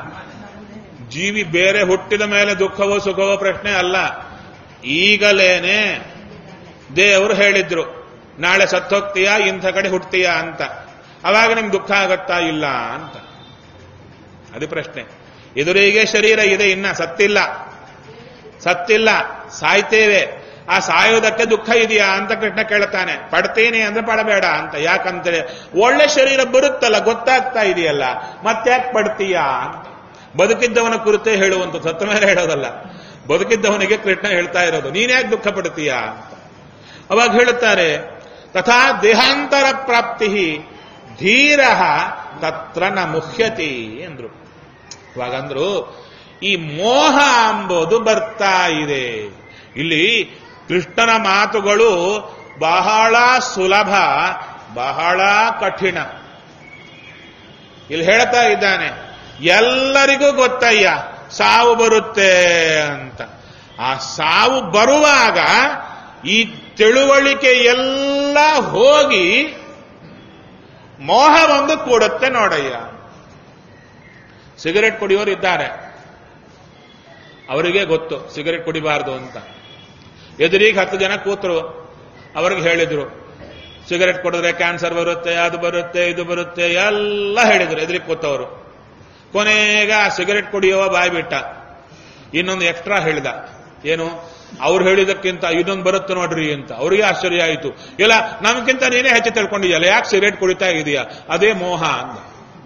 ಜೀವಿ ಬೇರೆ ಹುಟ್ಟಿದ ಮೇಲೆ ದುಃಖವೋ ಸುಖವೋ ಪ್ರಶ್ನೆ ಅಲ್ಲ ಈಗಲೇನೆ ದೇವರು ಹೇಳಿದ್ರು ನಾಳೆ ಸತ್ತೋಗ್ತೀಯಾ ಇಂಥ ಕಡೆ ಹುಟ್ತೀಯಾ ಅಂತ ಅವಾಗ ನಿಮ್ಗೆ ದುಃಖ ಆಗತ್ತಾ ಇಲ್ಲ ಅಂತ ಅದು ಪ್ರಶ್ನೆ ಎದುರಿಗೆ ಶರೀರ ಇದೆ ಇನ್ನ ಸತ್ತಿಲ್ಲ ಸತ್ತಿಲ್ಲ ಸಾಯ್ತೇವೆ ಆ ಸಾಯೋದಕ್ಕೆ ದುಃಖ ಇದೆಯಾ ಅಂತ ಕೃಷ್ಣ ಕೇಳ್ತಾನೆ ಪಡ್ತೀನಿ ಅಂದ್ರೆ ಪಡಬೇಡ ಅಂತ ಯಾಕಂತೇಳಿ ಒಳ್ಳೆ ಶರೀರ ಬರುತ್ತಲ್ಲ ಗೊತ್ತಾಗ್ತಾ ಇದೆಯಲ್ಲ ಮತ್ತ್ಯಾಕ್ ಪಡ್ತೀಯಾ ಅಂತ ಬದುಕಿದ್ದವನ ಕುರಿತೇ ಹೇಳುವಂತ ಸತ್ತ ಮೇಲೆ ಹೇಳೋದಲ್ಲ ಬದುಕಿದ್ದವನಿಗೆ ಕೃಷ್ಣ ಹೇಳ್ತಾ ಇರೋದು ನೀನ್ಯಾಕೆ ದುಃಖ ಪಡ್ತೀಯಾ ಅಂತ ಅವಾಗ ಹೇಳುತ್ತಾರೆ ತಥಾ ದೇಹಾಂತರ ಪ್ರಾಪ್ತಿ ಧೀರ ತತ್ರ ನ ಮುಹ್ಯತಿ ಅಂದ್ರು ಇವಾಗಂದ್ರು ಈ ಮೋಹ ಎಂಬುದು ಬರ್ತಾ ಇದೆ ಇಲ್ಲಿ ಕೃಷ್ಣನ ಮಾತುಗಳು ಬಹಳ ಸುಲಭ ಬಹಳ ಕಠಿಣ ಇಲ್ಲಿ ಹೇಳ್ತಾ ಇದ್ದಾನೆ ಎಲ್ಲರಿಗೂ ಗೊತ್ತಯ್ಯ ಸಾವು ಬರುತ್ತೆ ಅಂತ ಆ ಸಾವು ಬರುವಾಗ ಈ ತಿಳುವಳಿಕೆ ಎಲ್ಲ ಹೋಗಿ ಮೋಹ ಬಂದು ಕೂಡುತ್ತೆ ನೋಡಯ್ಯ ಸಿಗರೆಟ್ ಕುಡಿಯೋರು ಇದ್ದಾರೆ ಅವರಿಗೆ ಗೊತ್ತು ಸಿಗರೆಟ್ ಕುಡಿಬಾರ್ದು ಅಂತ ಎದುರಿಗೆ ಹತ್ತು ಜನ ಕೂತರು ಅವ್ರಿಗೆ ಹೇಳಿದ್ರು ಸಿಗರೆಟ್ ಕುಡಿದ್ರೆ ಕ್ಯಾನ್ಸರ್ ಬರುತ್ತೆ ಅದು ಬರುತ್ತೆ ಇದು ಬರುತ್ತೆ ಎಲ್ಲ ಹೇಳಿದ್ರು ಎದುರಿಗೆ ಕೂತವರು ಕೊನೆಗೆ ಆ ಸಿಗರೆಟ್ ಕುಡಿಯುವ ಬಾಯ್ ಬಿಟ್ಟ ಇನ್ನೊಂದು ಎಕ್ಸ್ಟ್ರಾ ಹೇಳಿದ ಏನು ಅವ್ರು ಹೇಳಿದಕ್ಕಿಂತ ಇದೊಂದು ಬರುತ್ತೆ ನೋಡ್ರಿ ಅಂತ ಅವ್ರಿಗೆ ಆಶ್ಚರ್ಯ ಆಯಿತು ಇಲ್ಲ ನಮ್ಗಿಂತ ನೀನೇ ಹೆಚ್ಚು ತಿಳ್ಕೊಂಡಿದ್ಯಲ್ಲ ಯಾಕೆ ಸಿಗರೇಟ್ ಕುಡಿತಾ ಇದೀಯಾ ಅದೇ ಮೋಹ ಅಂದ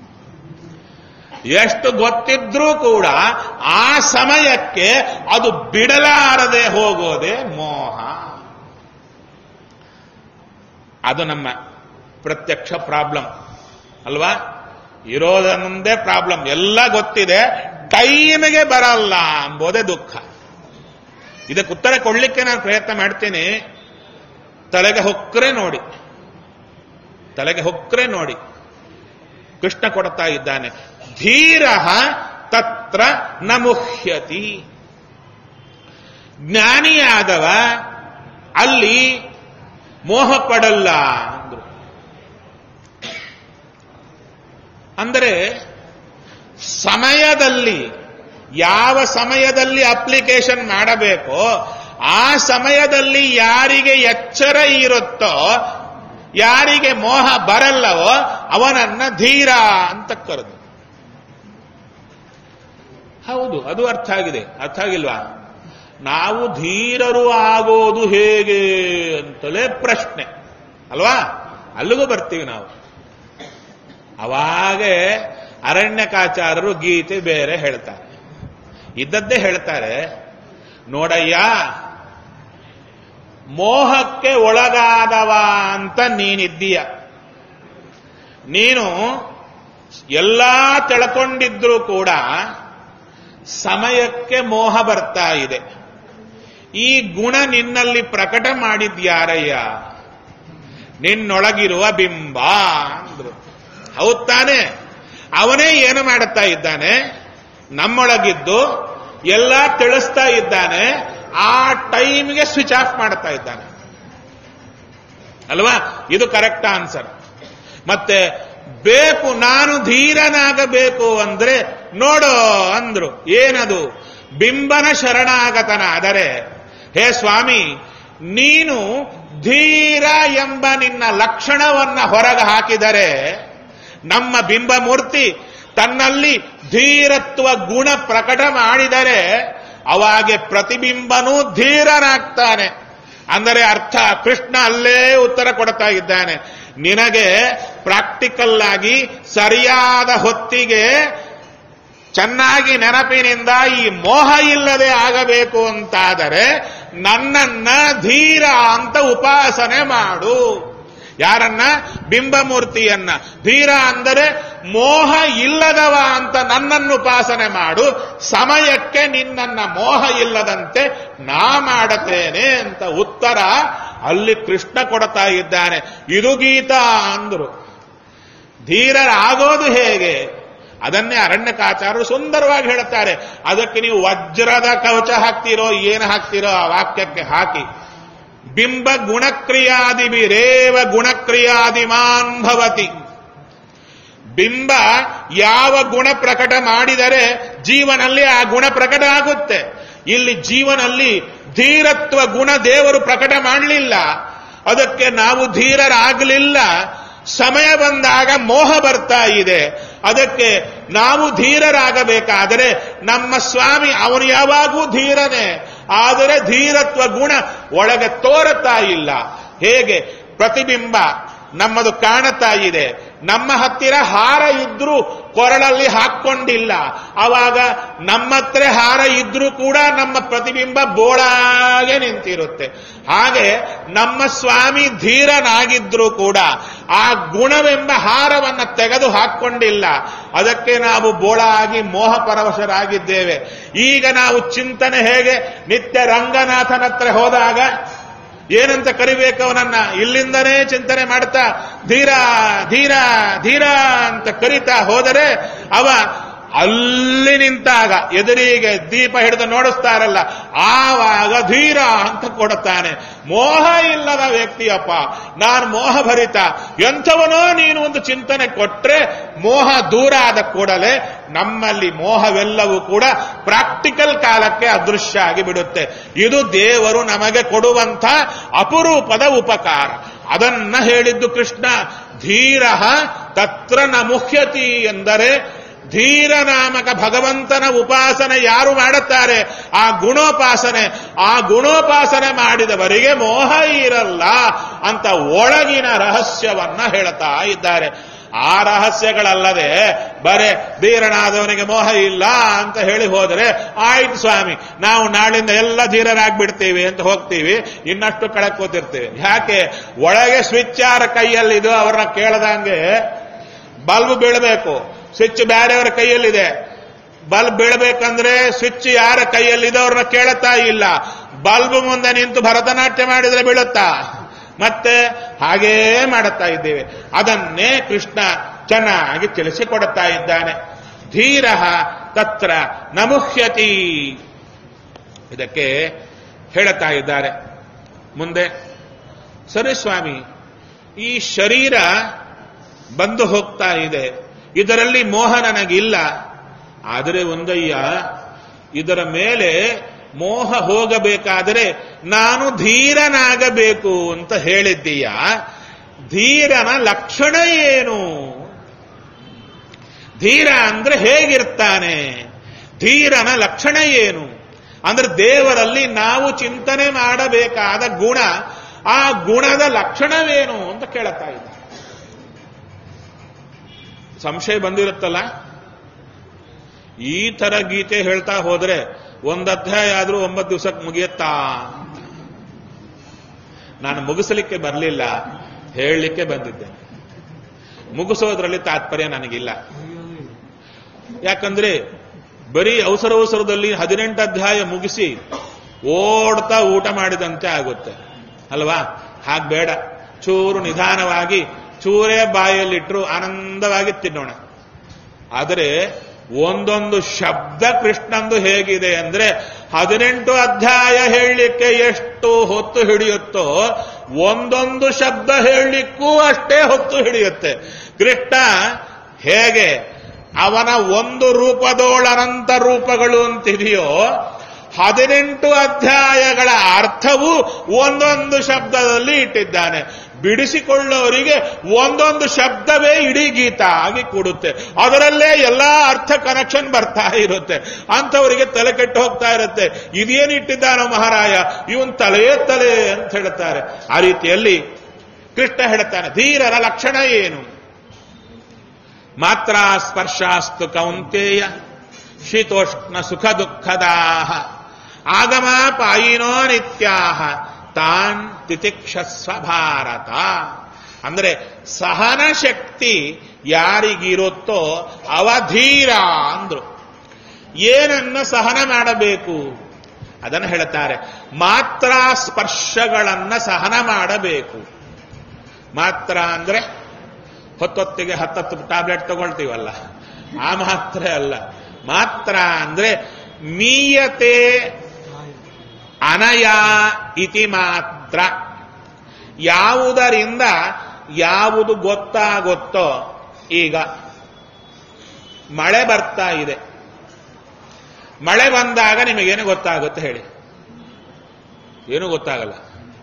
ಎಷ್ಟು ಗೊತ್ತಿದ್ರೂ ಕೂಡ ಆ ಸಮಯಕ್ಕೆ ಅದು ಬಿಡಲಾರದೆ ಹೋಗೋದೇ ಮೋಹ ಅದು ನಮ್ಮ ಪ್ರತ್ಯಕ್ಷ ಪ್ರಾಬ್ಲಮ್ ಅಲ್ವಾ ಇರೋದನ್ನೊಂದೇ ಪ್ರಾಬ್ಲಮ್ ಎಲ್ಲ ಗೊತ್ತಿದೆ ಟೈಮಿಗೆ ಬರಲ್ಲ ಎಂಬುದೇ ದುಃಖ ಇದಕ್ಕೆ ಉತ್ತರ ಕೊಡ್ಲಿಕ್ಕೆ ನಾನು ಪ್ರಯತ್ನ ಮಾಡ್ತೀನಿ ತಲೆಗೆ ಹೊಕ್ಕರೆ ನೋಡಿ ತಲೆಗೆ ಹೊಕ್ಕರೆ ನೋಡಿ ಕೃಷ್ಣ ಕೊಡ್ತಾ ಇದ್ದಾನೆ ಧೀರ ತತ್ರ ನ ಮುಹ್ಯತಿ ಜ್ಞಾನಿಯಾದವ ಅಲ್ಲಿ ಮೋಹ ಪಡಲ್ಲ ಅಂದ್ರು ಅಂದರೆ ಸಮಯದಲ್ಲಿ ಯಾವ ಸಮಯದಲ್ಲಿ ಅಪ್ಲಿಕೇಶನ್ ಮಾಡಬೇಕೋ ಆ ಸಮಯದಲ್ಲಿ ಯಾರಿಗೆ ಎಚ್ಚರ ಇರುತ್ತೋ ಯಾರಿಗೆ ಮೋಹ ಬರಲ್ಲವೋ ಅವನನ್ನ ಧೀರ ಅಂತ ಕರೆದು ಹೌದು ಅದು ಅರ್ಥ ಆಗಿದೆ ಅರ್ಥ ಆಗಿಲ್ವಾ ನಾವು ಧೀರರು ಆಗೋದು ಹೇಗೆ ಅಂತಲೇ ಪ್ರಶ್ನೆ ಅಲ್ವಾ ಅಲ್ಲಿಗೂ ಬರ್ತೀವಿ ನಾವು ಅವಾಗೆ ಅರಣ್ಯಕಾಚಾರರು ಗೀತೆ ಬೇರೆ ಹೇಳ್ತಾರೆ ಇದ್ದದ್ದೇ ಹೇಳ್ತಾರೆ ನೋಡಯ್ಯ ಮೋಹಕ್ಕೆ ಒಳಗಾದವ ಅಂತ ನೀನಿದ್ದೀಯ ನೀನು ಎಲ್ಲಾ ತಿಳ್ಕೊಂಡಿದ್ರೂ ಕೂಡ ಸಮಯಕ್ಕೆ ಮೋಹ ಬರ್ತಾ ಇದೆ ಈ ಗುಣ ನಿನ್ನಲ್ಲಿ ಪ್ರಕಟ ಮಾಡಿದ್ಯಾರಯ್ಯ ನಿನ್ನೊಳಗಿರುವ ಬಿಂಬ ಅಂದ್ರು ಹೌದ್ ತಾನೆ ಅವನೇ ಏನು ಮಾಡುತ್ತಾ ಇದ್ದಾನೆ ನಮ್ಮೊಳಗಿದ್ದು ಎಲ್ಲ ತಿಳಿಸ್ತಾ ಇದ್ದಾನೆ ಆ ಟೈಮ್ಗೆ ಸ್ವಿಚ್ ಆಫ್ ಮಾಡ್ತಾ ಇದ್ದಾನೆ ಅಲ್ವಾ ಇದು ಕರೆಕ್ಟ್ ಆನ್ಸರ್ ಮತ್ತೆ ಬೇಕು ನಾನು ಧೀರನಾಗಬೇಕು ಅಂದ್ರೆ ನೋಡೋ ಅಂದ್ರು ಏನದು ಬಿಂಬನ ಶರಣಾಗತನಾದರೆ ಹೇ ಸ್ವಾಮಿ ನೀನು ಧೀರ ಎಂಬ ನಿನ್ನ ಲಕ್ಷಣವನ್ನ ಹೊರಗೆ ಹಾಕಿದರೆ ನಮ್ಮ ಬಿಂಬಮೂರ್ತಿ ತನ್ನಲ್ಲಿ ಧೀರತ್ವ ಗುಣ ಪ್ರಕಟ ಮಾಡಿದರೆ ಅವಾಗೆ ಪ್ರತಿಬಿಂಬನೂ ಧೀರನಾಗ್ತಾನೆ ಅಂದರೆ ಅರ್ಥ ಕೃಷ್ಣ ಅಲ್ಲೇ ಉತ್ತರ ಕೊಡ್ತಾ ಇದ್ದಾನೆ ನಿನಗೆ ಪ್ರಾಕ್ಟಿಕಲ್ ಆಗಿ ಸರಿಯಾದ ಹೊತ್ತಿಗೆ ಚೆನ್ನಾಗಿ ನೆನಪಿನಿಂದ ಈ ಮೋಹ ಇಲ್ಲದೆ ಆಗಬೇಕು ಅಂತಾದರೆ ನನ್ನನ್ನ ಧೀರ ಅಂತ ಉಪಾಸನೆ ಮಾಡು ಯಾರನ್ನ ಬಿಂಬಮೂರ್ತಿಯನ್ನ ಧೀರ ಅಂದರೆ ಮೋಹ ಇಲ್ಲದವ ಅಂತ ನನ್ನನ್ನು ಉಪಾಸನೆ ಮಾಡು ಸಮಯಕ್ಕೆ ನಿನ್ನನ್ನ ಮೋಹ ಇಲ್ಲದಂತೆ ನಾ ಮಾಡತೇನೆ ಅಂತ ಉತ್ತರ ಅಲ್ಲಿ ಕೃಷ್ಣ ಕೊಡ್ತಾ ಇದ್ದಾನೆ ಇದು ಗೀತಾ ಅಂದ್ರು ಧೀರರಾಗೋದು ಹೇಗೆ ಅದನ್ನೇ ಅರಣ್ಯಕಾಚಾರರು ಸುಂದರವಾಗಿ ಹೇಳುತ್ತಾರೆ ಅದಕ್ಕೆ ನೀವು ವಜ್ರದ ಕವಚ ಹಾಕ್ತಿರೋ ಏನು ಹಾಕ್ತಿರೋ ಆ ವಾಕ್ಯಕ್ಕೆ ಹಾಕಿ ಬಿಂಬ ಗುಣಕ್ರಿಯಾದಿಭಿರೇವ ಗುಣಕ್ರಿಯಾದಿಮಾನ್ ಭವತಿ ಬಿಂಬ ಯಾವ ಗುಣ ಪ್ರಕಟ ಮಾಡಿದರೆ ಜೀವನಲ್ಲಿ ಆ ಗುಣ ಪ್ರಕಟ ಆಗುತ್ತೆ ಇಲ್ಲಿ ಜೀವನಲ್ಲಿ ಧೀರತ್ವ ಗುಣ ದೇವರು ಪ್ರಕಟ ಮಾಡಲಿಲ್ಲ ಅದಕ್ಕೆ ನಾವು ಧೀರರಾಗಲಿಲ್ಲ ಸಮಯ ಬಂದಾಗ ಮೋಹ ಬರ್ತಾ ಇದೆ ಅದಕ್ಕೆ ನಾವು ಧೀರರಾಗಬೇಕಾದರೆ ನಮ್ಮ ಸ್ವಾಮಿ ಅವನು ಯಾವಾಗೂ ಧೀರನೇ ಆದರೆ ಧೀರತ್ವ ಗುಣ ಒಳಗೆ ತೋರುತ್ತಾ ಇಲ್ಲ ಹೇಗೆ ಪ್ರತಿಬಿಂಬ ನಮ್ಮದು ಕಾಣುತ್ತಾ ಇದೆ ನಮ್ಮ ಹತ್ತಿರ ಹಾರ ಇದ್ರೂ ಕೊರಳಲ್ಲಿ ಹಾಕ್ಕೊಂಡಿಲ್ಲ ಅವಾಗ ನಮ್ಮ ಹತ್ರ ಹಾರ ಇದ್ರೂ ಕೂಡ ನಮ್ಮ ಪ್ರತಿಬಿಂಬ ಬೋಳಾಗೆ ನಿಂತಿರುತ್ತೆ ಹಾಗೆ ನಮ್ಮ ಸ್ವಾಮಿ ಧೀರನಾಗಿದ್ರೂ ಕೂಡ ಆ ಗುಣವೆಂಬ ಹಾರವನ್ನ ತೆಗೆದು ಹಾಕ್ಕೊಂಡಿಲ್ಲ ಅದಕ್ಕೆ ನಾವು ಬೋಳಾಗಿ ಮೋಹ ಪರವಶರಾಗಿದ್ದೇವೆ ಈಗ ನಾವು ಚಿಂತನೆ ಹೇಗೆ ನಿತ್ಯ ರಂಗನಾಥನ ಹತ್ರ ಹೋದಾಗ ಏನಂತ ಕರಿಬೇಕು ಅವನನ್ನ ಇಲ್ಲಿಂದನೇ ಚಿಂತನೆ ಮಾಡ್ತಾ ಧೀರ ಧೀರ ಧೀರ ಅಂತ ಕರಿತಾ ಹೋದರೆ ಅವ ಅಲ್ಲಿ ನಿಂತಾಗ ಎದುರಿಗೆ ದೀಪ ಹಿಡಿದು ನೋಡಿಸ್ತಾರಲ್ಲ ಆವಾಗ ಧೀರ ಅಂತ ಕೊಡುತ್ತಾನೆ ಮೋಹ ಇಲ್ಲದ ವ್ಯಕ್ತಿಯಪ್ಪ ನಾನು ಮೋಹ ಭರಿತ ಎಂಥವನೋ ನೀನು ಒಂದು ಚಿಂತನೆ ಕೊಟ್ರೆ ಮೋಹ ದೂರ ಆದ ಕೂಡಲೇ ನಮ್ಮಲ್ಲಿ ಮೋಹವೆಲ್ಲವೂ ಕೂಡ ಪ್ರಾಕ್ಟಿಕಲ್ ಕಾಲಕ್ಕೆ ಅದೃಶ್ಯ ಆಗಿ ಬಿಡುತ್ತೆ ಇದು ದೇವರು ನಮಗೆ ಕೊಡುವಂಥ ಅಪರೂಪದ ಉಪಕಾರ ಅದನ್ನ ಹೇಳಿದ್ದು ಕೃಷ್ಣ ಧೀರ ತತ್ರ ನ ಮುಖ್ಯತಿ ಎಂದರೆ ಧೀರನಾಮಕ ಭಗವಂತನ ಉಪಾಸನೆ ಯಾರು ಮಾಡುತ್ತಾರೆ ಆ ಗುಣೋಪಾಸನೆ ಆ ಗುಣೋಪಾಸನೆ ಮಾಡಿದವರಿಗೆ ಮೋಹ ಇರಲ್ಲ ಅಂತ ಒಳಗಿನ ರಹಸ್ಯವನ್ನ ಹೇಳ್ತಾ ಇದ್ದಾರೆ ಆ ರಹಸ್ಯಗಳಲ್ಲದೆ ಬರೇ ಧೀರನಾದವನಿಗೆ ಮೋಹ ಇಲ್ಲ ಅಂತ ಹೇಳಿ ಹೋದರೆ ಆಯ್ತು ಸ್ವಾಮಿ ನಾವು ನಾಳಿಂದ ಎಲ್ಲ ಧೀರರಾಗ್ಬಿಡ್ತೀವಿ ಅಂತ ಹೋಗ್ತೀವಿ ಇನ್ನಷ್ಟು ಕಳಕ್ ಕೂತಿರ್ತೀವಿ ಯಾಕೆ ಒಳಗೆ ಸ್ವಿಚ್ ಯಾರ ಕೈಯಲ್ಲಿದು ಅವರನ್ನ ಕೇಳದಂಗೆ ಬಲ್ಬ್ ಬೀಳಬೇಕು ಸ್ವಿಚ್ ಬೇರೆಯವರ ಕೈಯಲ್ಲಿದೆ ಬಲ್ಬ್ ಬೀಳಬೇಕಂದ್ರೆ ಸ್ವಿಚ್ ಯಾರ ಕೈಯಲ್ಲಿದೆ ಅವ್ರನ್ನ ಕೇಳುತ್ತಾ ಇಲ್ಲ ಬಲ್ಬ್ ಮುಂದೆ ನಿಂತು ಭರತನಾಟ್ಯ ಮಾಡಿದ್ರೆ ಬೀಳುತ್ತಾ ಮತ್ತೆ ಹಾಗೇ ಮಾಡುತ್ತಾ ಇದ್ದೇವೆ ಅದನ್ನೇ ಕೃಷ್ಣ ಚೆನ್ನಾಗಿ ತಿಳಿಸಿಕೊಡುತ್ತಾ ಇದ್ದಾನೆ ಧೀರ ತತ್ರ ನಮುಹ್ಯತಿ ಇದಕ್ಕೆ ಹೇಳುತ್ತಾ ಇದ್ದಾರೆ ಮುಂದೆ ಸರಿ ಸ್ವಾಮಿ ಈ ಶರೀರ ಬಂದು ಹೋಗ್ತಾ ಇದೆ ಇದರಲ್ಲಿ ಮೋಹ ನನಗಿಲ್ಲ ಆದರೆ ಒಂದಯ್ಯ ಇದರ ಮೇಲೆ ಮೋಹ ಹೋಗಬೇಕಾದರೆ ನಾನು ಧೀರನಾಗಬೇಕು ಅಂತ ಹೇಳಿದ್ದೀಯ ಧೀರನ ಲಕ್ಷಣ ಏನು ಧೀರ ಅಂದ್ರೆ ಹೇಗಿರ್ತಾನೆ ಧೀರನ ಲಕ್ಷಣ ಏನು ಅಂದ್ರೆ ದೇವರಲ್ಲಿ ನಾವು ಚಿಂತನೆ ಮಾಡಬೇಕಾದ ಗುಣ ಆ ಗುಣದ ಲಕ್ಷಣವೇನು ಅಂತ ಕೇಳುತ್ತಾ ಇದ್ದ ಸಂಶಯ ಬಂದಿರುತ್ತಲ್ಲ ಈ ತರ ಗೀತೆ ಹೇಳ್ತಾ ಹೋದ್ರೆ ಒಂದ್ ಅಧ್ಯಾಯ ಆದ್ರೂ ಒಂಬತ್ತು ದಿವಸಕ್ಕೆ ಮುಗಿಯುತ್ತಾ ಅಂತ ನಾನು ಮುಗಿಸಲಿಕ್ಕೆ ಬರಲಿಲ್ಲ ಹೇಳಲಿಕ್ಕೆ ಬಂದಿದ್ದೇನೆ ಮುಗಿಸೋದ್ರಲ್ಲಿ ತಾತ್ಪರ್ಯ ನನಗಿಲ್ಲ ಯಾಕಂದ್ರೆ ಬರೀ ಅವಸರ ಅವಸರದಲ್ಲಿ ಹದಿನೆಂಟು ಅಧ್ಯಾಯ ಮುಗಿಸಿ ಓಡ್ತಾ ಊಟ ಮಾಡಿದಂತೆ ಆಗುತ್ತೆ ಅಲ್ವಾ ಹಾಗೆ ಬೇಡ ಚೂರು ನಿಧಾನವಾಗಿ ಚೂರೇ ಬಾಯಲ್ಲಿಟ್ಟರು ಆನಂದವಾಗಿ ತಿನ್ನೋಣ ಆದರೆ ಒಂದೊಂದು ಶಬ್ದ ಕೃಷ್ಣಂದು ಹೇಗಿದೆ ಅಂದ್ರೆ ಹದಿನೆಂಟು ಅಧ್ಯಾಯ ಹೇಳಲಿಕ್ಕೆ ಎಷ್ಟು ಹೊತ್ತು ಹಿಡಿಯುತ್ತೋ ಒಂದೊಂದು ಶಬ್ದ ಹೇಳಲಿಕ್ಕೂ ಅಷ್ಟೇ ಹೊತ್ತು ಹಿಡಿಯುತ್ತೆ ಕೃಷ್ಣ ಹೇಗೆ ಅವನ ಒಂದು ರೂಪದೋಳನಂತ ರೂಪಗಳು ಅಂತಿದೆಯೋ ಹದಿನೆಂಟು ಅಧ್ಯಾಯಗಳ ಅರ್ಥವು ಒಂದೊಂದು ಶಬ್ದದಲ್ಲಿ ಇಟ್ಟಿದ್ದಾನೆ ಬಿಡಿಸಿಕೊಳ್ಳೋರಿಗೆ ಒಂದೊಂದು ಶಬ್ದವೇ ಇಡೀ ಗೀತ ಆಗಿ ಕೊಡುತ್ತೆ ಅದರಲ್ಲೇ ಎಲ್ಲಾ ಅರ್ಥ ಕನೆಕ್ಷನ್ ಬರ್ತಾ ಇರುತ್ತೆ ಅಂಥವರಿಗೆ ತಲೆ ಕೆಟ್ಟು ಹೋಗ್ತಾ ಇರುತ್ತೆ ಇದೇನು ಇಟ್ಟಿದ್ದಾನೋ ಮಹಾರಾಯ ಇವನ್ ತಲೆಯೇ ತಲೆ ಅಂತ ಹೇಳ್ತಾರೆ ಆ ರೀತಿಯಲ್ಲಿ ಕೃಷ್ಣ ಹೇಳ್ತಾನೆ ಧೀರರ ಲಕ್ಷಣ ಏನು ಮಾತ್ರ ಸ್ಪರ್ಶಾಸ್ತು ಕೌಂತೇಯ ಶೀತೋಷ್ಣ ಸುಖ ದುಃಖದಾಹ ಆಗಮ ಪಾಯಿನೋ ನಿತ್ಯಾಹ ತಾನ್ ತಿತಿಕ್ಷಸ್ವ ಭಾರತ ಅಂದ್ರೆ ಸಹನ ಶಕ್ತಿ ಯಾರಿಗಿರುತ್ತೋ ಅವಧೀರ ಅಂದ್ರು ಏನನ್ನ ಸಹನ ಮಾಡಬೇಕು ಅದನ್ನು ಹೇಳುತ್ತಾರೆ ಮಾತ್ರ ಸ್ಪರ್ಶಗಳನ್ನ ಸಹನ ಮಾಡಬೇಕು ಮಾತ್ರ ಅಂದ್ರೆ ಹೊತ್ತೊತ್ತಿಗೆ ಹತ್ತತ್ತು ಟ್ಯಾಬ್ಲೆಟ್ ತಗೊಳ್ತೀವಲ್ಲ ಆ ಮಾತ್ರ ಅಲ್ಲ ಮಾತ್ರ ಅಂದ್ರೆ ಮೀಯತೆ ಅನಯ ಇತಿ ಮಾತ್ರ ಯಾವುದರಿಂದ ಯಾವುದು ಗೊತ್ತಾಗುತ್ತೋ ಈಗ ಮಳೆ ಬರ್ತಾ ಇದೆ ಮಳೆ ಬಂದಾಗ ನಿಮಗೇನು ಗೊತ್ತಾಗುತ್ತೆ ಹೇಳಿ ಏನು ಗೊತ್ತಾಗಲ್ಲ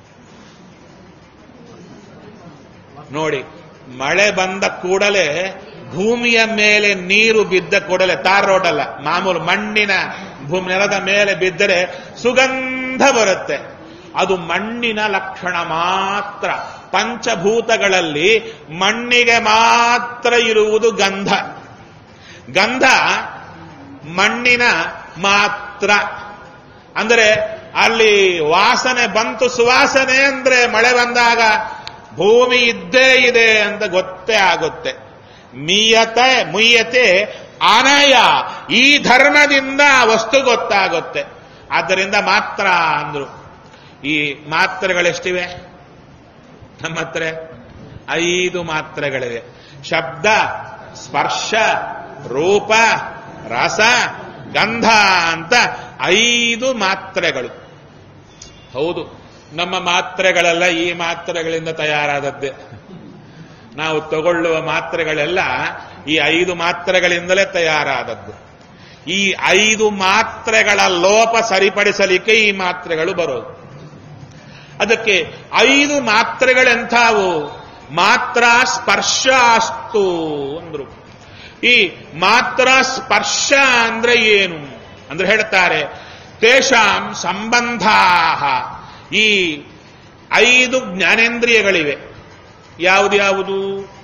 ನೋಡಿ ಮಳೆ ಬಂದ ಕೂಡಲೇ ಭೂಮಿಯ ಮೇಲೆ ನೀರು ಬಿದ್ದ ಕೂಡಲೇ ತಾರ್ ರೋಡ್ ಅಲ್ಲ ಮಾಮೂಲು ಮಣ್ಣಿನ ಭೂಮಿ ನೆಲದ ಮೇಲೆ ಬಿದ್ದರೆ ಸುಗಂಧ ಬರುತ್ತೆ ಅದು ಮಣ್ಣಿನ ಲಕ್ಷಣ ಮಾತ್ರ ಪಂಚಭೂತಗಳಲ್ಲಿ ಮಣ್ಣಿಗೆ ಮಾತ್ರ ಇರುವುದು ಗಂಧ ಗಂಧ ಮಣ್ಣಿನ ಮಾತ್ರ ಅಂದರೆ ಅಲ್ಲಿ ವಾಸನೆ ಬಂತು ಸುವಾಸನೆ ಅಂದ್ರೆ ಮಳೆ ಬಂದಾಗ ಭೂಮಿ ಇದ್ದೇ ಇದೆ ಅಂತ ಗೊತ್ತೇ ಆಗುತ್ತೆ ಮೀಯತೆ ಮುಯ್ಯತೆ ಅನಯ ಈ ಧರ್ಮದಿಂದ ಆ ವಸ್ತು ಗೊತ್ತಾಗುತ್ತೆ ಆದ್ದರಿಂದ ಮಾತ್ರ ಅಂದ್ರು ಈ ಮಾತ್ರೆಗಳೆಷ್ಟಿವೆ ನಮ್ಮ ಹತ್ರ ಐದು ಮಾತ್ರೆಗಳಿವೆ ಶಬ್ದ ಸ್ಪರ್ಶ ರೂಪ ರಸ ಗಂಧ ಅಂತ ಐದು ಮಾತ್ರೆಗಳು ಹೌದು ನಮ್ಮ ಮಾತ್ರೆಗಳೆಲ್ಲ ಈ ಮಾತ್ರೆಗಳಿಂದ ತಯಾರಾದದ್ದೇ ನಾವು ತಗೊಳ್ಳುವ ಮಾತ್ರೆಗಳೆಲ್ಲ ಈ ಐದು ಮಾತ್ರೆಗಳಿಂದಲೇ ತಯಾರಾದದ್ದು ಈ ಐದು ಮಾತ್ರೆಗಳ ಲೋಪ ಸರಿಪಡಿಸಲಿಕ್ಕೆ ಈ ಮಾತ್ರೆಗಳು ಬರೋದು ಅದಕ್ಕೆ ಐದು ಮಾತ್ರೆಗಳೆಂಥವು ಮಾತ್ರ ಸ್ಪರ್ಶ ಅಸ್ತು ಅಂದ್ರು ಈ ಮಾತ್ರ ಸ್ಪರ್ಶ ಅಂದ್ರೆ ಏನು ಅಂದ್ರೆ ಹೇಳ್ತಾರೆ ತೇಷಾಂ ಸಂಬಂಧ ಈ ಐದು ಜ್ಞಾನೇಂದ್ರಿಯಗಳಿವೆ ಯಾವುದ್ಯಾವುದು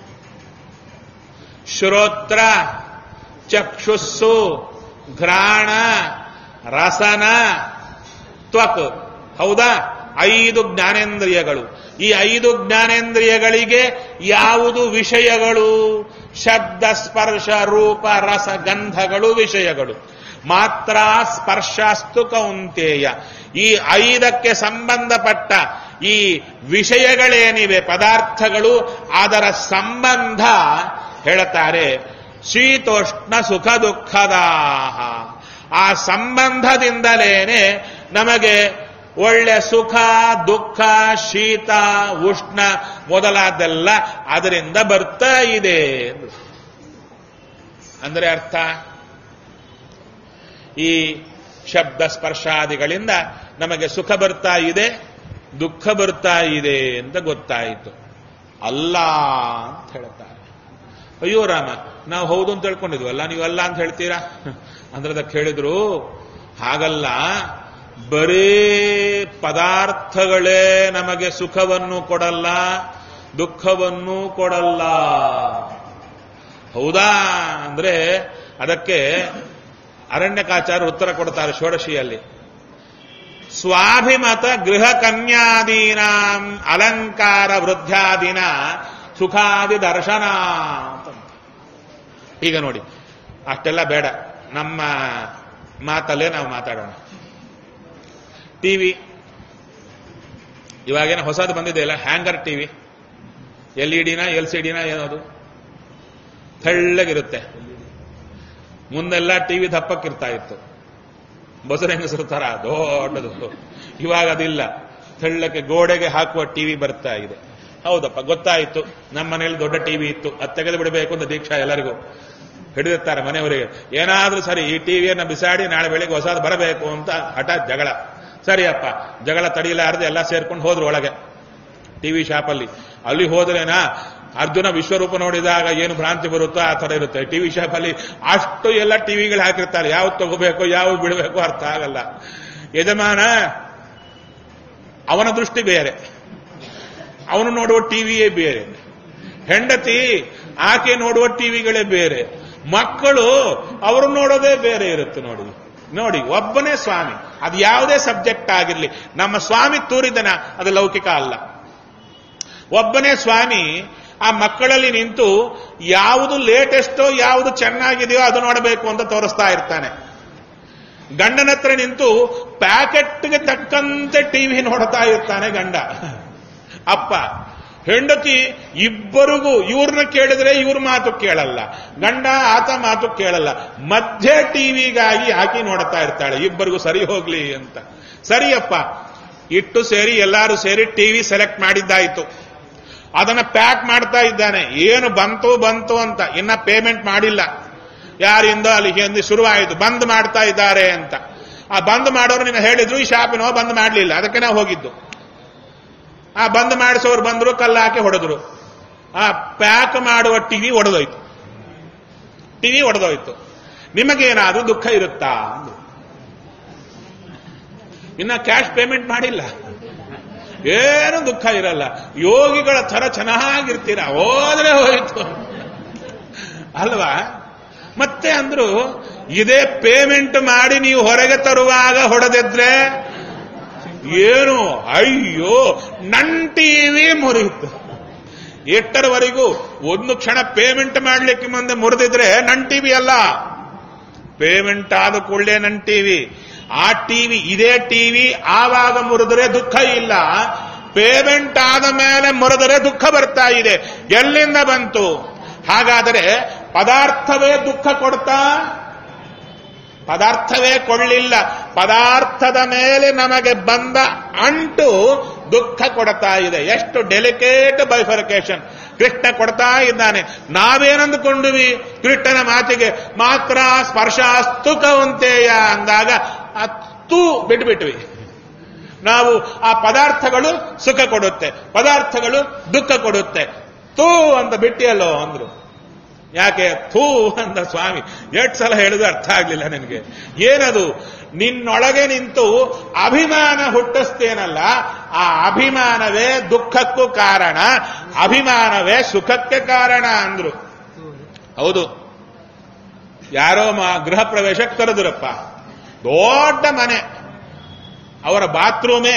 ಶ್ರೋತ್ರ ಚಕ್ಷುಸ್ಸು ಘ್ರಾಣ ರಸನ ತ್ವಕ್ ಹೌದಾ ಐದು ಜ್ಞಾನೇಂದ್ರಿಯಗಳು ಈ ಐದು ಜ್ಞಾನೇಂದ್ರಿಯಗಳಿಗೆ ಯಾವುದು ವಿಷಯಗಳು ಶಬ್ದ ಸ್ಪರ್ಶ ರೂಪ ರಸ ಗಂಧಗಳು ವಿಷಯಗಳು ಮಾತ್ರ ಸ್ಪರ್ಶಾಸ್ತು ಕೌಂತೇಯ ಈ ಐದಕ್ಕೆ ಸಂಬಂಧಪಟ್ಟ ಈ ವಿಷಯಗಳೇನಿವೆ ಪದಾರ್ಥಗಳು ಅದರ ಸಂಬಂಧ ಹೇಳುತ್ತಾರೆ ಶೀತೋಷ್ಣ ಸುಖ ದುಃಖದಾಹ ಆ ಸಂಬಂಧದಿಂದಲೇನೆ ನಮಗೆ ಒಳ್ಳೆ ಸುಖ ದುಃಖ ಶೀತ ಉಷ್ಣ ಮೊದಲಾದೆಲ್ಲ ಅದರಿಂದ ಬರ್ತಾ ಇದೆ ಅಂದ್ರೆ ಅರ್ಥ ಈ ಶಬ್ದ ಸ್ಪರ್ಶಾದಿಗಳಿಂದ ನಮಗೆ ಸುಖ ಬರ್ತಾ ಇದೆ ದುಃಖ ಬರ್ತಾ ಇದೆ ಅಂತ ಗೊತ್ತಾಯಿತು ಅಲ್ಲ ಅಂತ ಹೇಳ್ತಾರೆ ಅಯ್ಯೋ ರಾಮ ನಾವು ಹೌದು ಅಂತ ತಿಳ್ಕೊಂಡಿದ್ವಲ್ಲ ನೀವು ಅಲ್ಲ ಅಂತ ಹೇಳ್ತೀರಾ ಅಂದ್ರೆ ಅದಕ್ಕೆ ಹೇಳಿದ್ರು ಹಾಗಲ್ಲ ಬರೀ ಪದಾರ್ಥಗಳೇ ನಮಗೆ ಸುಖವನ್ನು ಕೊಡಲ್ಲ ದುಃಖವನ್ನು ಕೊಡಲ್ಲ ಹೌದಾ ಅಂದ್ರೆ ಅದಕ್ಕೆ ಅರಣ್ಯಕಾಚಾರ್ಯ ಉತ್ತರ ಕೊಡ್ತಾರೆ ಷೋಡಶಿಯಲ್ಲಿ ಸ್ವಾಭಿಮತ ಗೃಹ ಕನ್ಯಾದೀನಾಂ ಅಲಂಕಾರ ವೃದ್ಧಾದಿನ ಸುಖಾದಿ ದರ್ಶನ ಅಂತ ಈಗ ನೋಡಿ ಅಷ್ಟೆಲ್ಲ ಬೇಡ ನಮ್ಮ ಮಾತಲ್ಲೇ ನಾವು ಮಾತಾಡೋಣ ಟಿವಿ ಇವಾಗೇನೋ ಹೊಸದು ಬಂದಿದೆ ಅಲ್ಲ ಹ್ಯಾಂಗರ್ ಟಿವಿ ಎಲ್ ಇ ಡಿನ ಎಲ್ ಸಿ ಡಿನ ಏನದು ತೆಳ್ಳಗಿರುತ್ತೆ ಮುಂದೆಲ್ಲ ಟಿವಿ ದಪ್ಪಕ್ಕಿರ್ತಾ ಇತ್ತು ಬಸರ ಹೆಂಗಸರು ತರ ದೊಡ್ಡದು ಇವಾಗ ಅದಿಲ್ಲ ತೆಳ್ಳಕ್ಕೆ ಗೋಡೆಗೆ ಹಾಕುವ ಟಿವಿ ಬರ್ತಾ ಇದೆ ಹೌದಪ್ಪ ಗೊತ್ತಾಯಿತು ನಮ್ಮ ಮನೇಲಿ ದೊಡ್ಡ ಟಿವಿ ಇತ್ತು ಅದು ತೆಗೆದು ಬಿಡಬೇಕು ಅಂತ ದೀಕ್ಷಾ ಎಲ್ಲರಿಗೂ ಹಿಡಿದಿರ್ತಾರೆ ಮನೆಯವರಿಗೆ ಏನಾದ್ರೂ ಸರಿ ಈ ಟಿವಿಯನ್ನು ಬಿಸಾಡಿ ನಾಳೆ ಬೆಳಿಗ್ಗೆ ಹೊಸದು ಬರಬೇಕು ಅಂತ ಹಠಾತ್ ಜಗಳ ಸರಿಯಪ್ಪ ಜಗಳ ತಡೀಲಾರದೆ ಎಲ್ಲ ಸೇರ್ಕೊಂಡು ಹೋದ್ರು ಒಳಗೆ ಟಿವಿ ಶಾಪಲ್ಲಿ ಅಲ್ಲಿ ಹೋದ್ರೇನಾ ಅರ್ಜುನ ವಿಶ್ವರೂಪ ನೋಡಿದಾಗ ಏನು ಭ್ರಾಂತಿ ಬರುತ್ತೋ ಆ ತರ ಇರುತ್ತೆ ಟಿವಿ ಶಾಪಲ್ಲಿ ಅಷ್ಟು ಎಲ್ಲ ಟಿವಿಗಳು ಹಾಕಿರ್ತಾರೆ ಯಾವ್ದು ತಗೋಬೇಕು ಯಾವ್ದು ಬಿಡಬೇಕು ಅರ್ಥ ಆಗಲ್ಲ ಯಜಮಾನ ಅವನ ದೃಷ್ಟಿ ಬೇರೆ ಅವನು ನೋಡುವ ಟಿವಿಯೇ ಬೇರೆ ಹೆಂಡತಿ ಆಕೆ ನೋಡುವ ಟಿವಿಗಳೇ ಬೇರೆ ಮಕ್ಕಳು ಅವರು ನೋಡೋದೇ ಬೇರೆ ಇರುತ್ತೆ ನೋಡಿ ನೋಡಿ ಒಬ್ಬನೇ ಸ್ವಾಮಿ ಅದು ಯಾವುದೇ ಸಬ್ಜೆಕ್ಟ್ ಆಗಿರ್ಲಿ ನಮ್ಮ ಸ್ವಾಮಿ ತೂರಿದನ ಅದು ಲೌಕಿಕ ಅಲ್ಲ ಒಬ್ಬನೇ ಸ್ವಾಮಿ ಆ ಮಕ್ಕಳಲ್ಲಿ ನಿಂತು ಯಾವುದು ಲೇಟೆಸ್ಟೋ ಯಾವುದು ಚೆನ್ನಾಗಿದೆಯೋ ಅದು ನೋಡಬೇಕು ಅಂತ ತೋರಿಸ್ತಾ ಇರ್ತಾನೆ ಗಂಡನ ಹತ್ರ ನಿಂತು ಪ್ಯಾಕೆಟ್ಗೆ ತಕ್ಕಂತೆ ಟಿವಿ ನೋಡ್ತಾ ಇರ್ತಾನೆ ಗಂಡ ಅಪ್ಪ ಹೆಂಡತಿ ಇಬ್ಬರಿಗೂ ಇವ್ರನ್ನ ಕೇಳಿದ್ರೆ ಇವ್ರ ಮಾತು ಕೇಳಲ್ಲ ಗಂಡ ಆತ ಮಾತು ಕೇಳಲ್ಲ ಮಧ್ಯೆ ಟಿವಿಗಾಗಿ ಹಾಕಿ ನೋಡ್ತಾ ಇರ್ತಾಳೆ ಇಬ್ಬರಿಗೂ ಸರಿ ಹೋಗ್ಲಿ ಅಂತ ಸರಿಯಪ್ಪ ಇಟ್ಟು ಸೇರಿ ಎಲ್ಲರೂ ಸೇರಿ ಟಿವಿ ಸೆಲೆಕ್ಟ್ ಮಾಡಿದ್ದಾಯ್ತು ಅದನ್ನ ಪ್ಯಾಕ್ ಮಾಡ್ತಾ ಇದ್ದಾನೆ ಏನು ಬಂತು ಬಂತು ಅಂತ ಇನ್ನ ಪೇಮೆಂಟ್ ಮಾಡಿಲ್ಲ ಯಾರಿಂದ ಅಲ್ಲಿ ಹಿಂದೆ ಶುರುವಾಯಿತು ಬಂದ್ ಮಾಡ್ತಾ ಇದ್ದಾರೆ ಅಂತ ಆ ಬಂದ್ ಮಾಡೋರು ನಿನ್ನ ಹೇಳಿದ್ರು ಈ ಶಾಪಿನೋ ಬಂದ್ ಮಾಡಲಿಲ್ಲ ಅದಕ್ಕೆ ನಾವು ಹೋಗಿದ್ದು ಆ ಬಂದ್ ಮಾಡಿಸೋರು ಬಂದ್ರು ಕಲ್ಲು ಹಾಕಿ ಹೊಡೆದ್ರು ಆ ಪ್ಯಾಕ್ ಮಾಡುವ ಟಿವಿ ಒಡೆದೋಯ್ತು ಟಿವಿ ಒಡೆದೋಯ್ತು ನಿಮಗೇನಾದ್ರೂ ದುಃಖ ಇರುತ್ತಾ ಅಂದ್ರು. ಇನ್ನ ಕ್ಯಾಶ್ ಪೇಮೆಂಟ್ ಮಾಡಿಲ್ಲ ಏನು ದುಃಖ ಇರಲ್ಲ ಯೋಗಿಗಳ ತರ ಚೆನ್ನಾಗಿರ್ತೀರ ಹೋದ್ರೆ ಹೋಯ್ತು ಅಲ್ವಾ ಮತ್ತೆ ಅಂದ್ರು ಇದೇ ಪೇಮೆಂಟ್ ಮಾಡಿ ನೀವು ಹೊರಗೆ ತರುವಾಗ ಹೊಡೆದಿದ್ರೆ ಏನು ಅಯ್ಯೋ ನನ್ ಟಿವಿ ಮುರಿಯಿತು ಎಷ್ಟರವರೆಗೂ ಒಂದು ಕ್ಷಣ ಪೇಮೆಂಟ್ ಮಾಡ್ಲಿಕ್ಕೆ ಮುಂದೆ ಮುರಿದಿದ್ರೆ ನನ್ ಟಿವಿ ಅಲ್ಲ ಪೇಮೆಂಟ್ ಆದ ಕೂಡಲೇ ನನ್ ಟಿವಿ ಆ ಟಿವಿ ಇದೇ ಟಿವಿ ಆವಾಗ ಮುರಿದ್ರೆ ದುಃಖ ಇಲ್ಲ ಪೇಮೆಂಟ್ ಆದ ಮೇಲೆ ಮುರಿದರೆ ದುಃಖ ಬರ್ತಾ ಇದೆ ಎಲ್ಲಿಂದ ಬಂತು ಹಾಗಾದರೆ ಪದಾರ್ಥವೇ ದುಃಖ ಕೊಡ್ತಾ ಪದಾರ್ಥವೇ ಕೊಳ್ಳಿಲ್ಲ ಪದಾರ್ಥದ ಮೇಲೆ ನಮಗೆ ಬಂದ ಅಂಟು ದುಃಖ ಕೊಡ್ತಾ ಇದೆ ಎಷ್ಟು ಡೆಲಿಕೇಟ್ ಬೈಫರ್ಕೇಶನ್ ಕೃಷ್ಣ ಕೊಡ್ತಾ ಇದ್ದಾನೆ ನಾವೇನಂದುಕೊಂಡ್ವಿ ಕೃಷ್ಣನ ಮಾತಿಗೆ ಮಾತ್ರ ಸ್ಪರ್ಶಾಸ್ತು ಕವಂತೆಯ ಅಂದಾಗ ಅತ್ತು ಬಿಟ್ಬಿಟ್ವಿ ನಾವು ಆ ಪದಾರ್ಥಗಳು ಸುಖ ಕೊಡುತ್ತೆ ಪದಾರ್ಥಗಳು ದುಃಖ ಕೊಡುತ್ತೆ ತೂ ಅಂತ ಬಿಟ್ಟಿಯಲ್ಲೋ ಅಂದ್ರು ಯಾಕೆ ಥೂ ಅಂದ ಸ್ವಾಮಿ ಎಷ್ಟು ಸಲ ಹೇಳಿದ್ರು ಅರ್ಥ ಆಗ್ಲಿಲ್ಲ ನನಗೆ ಏನದು ನಿನ್ನೊಳಗೆ ನಿಂತು ಅಭಿಮಾನ ಹುಟ್ಟಿಸ್ತೇನಲ್ಲ ಆ ಅಭಿಮಾನವೇ ದುಃಖಕ್ಕೂ ಕಾರಣ ಅಭಿಮಾನವೇ ಸುಖಕ್ಕೆ ಕಾರಣ ಅಂದ್ರು ಹೌದು ಯಾರೋ ಮ- ಗೃಹ ಪ್ರವೇಶಕ್ಕೆ ಕರೆದ್ರಪ್ಪ ದೊಡ್ಡ ಮನೆ ಅವರ ಬಾತ್ರೂಮೇ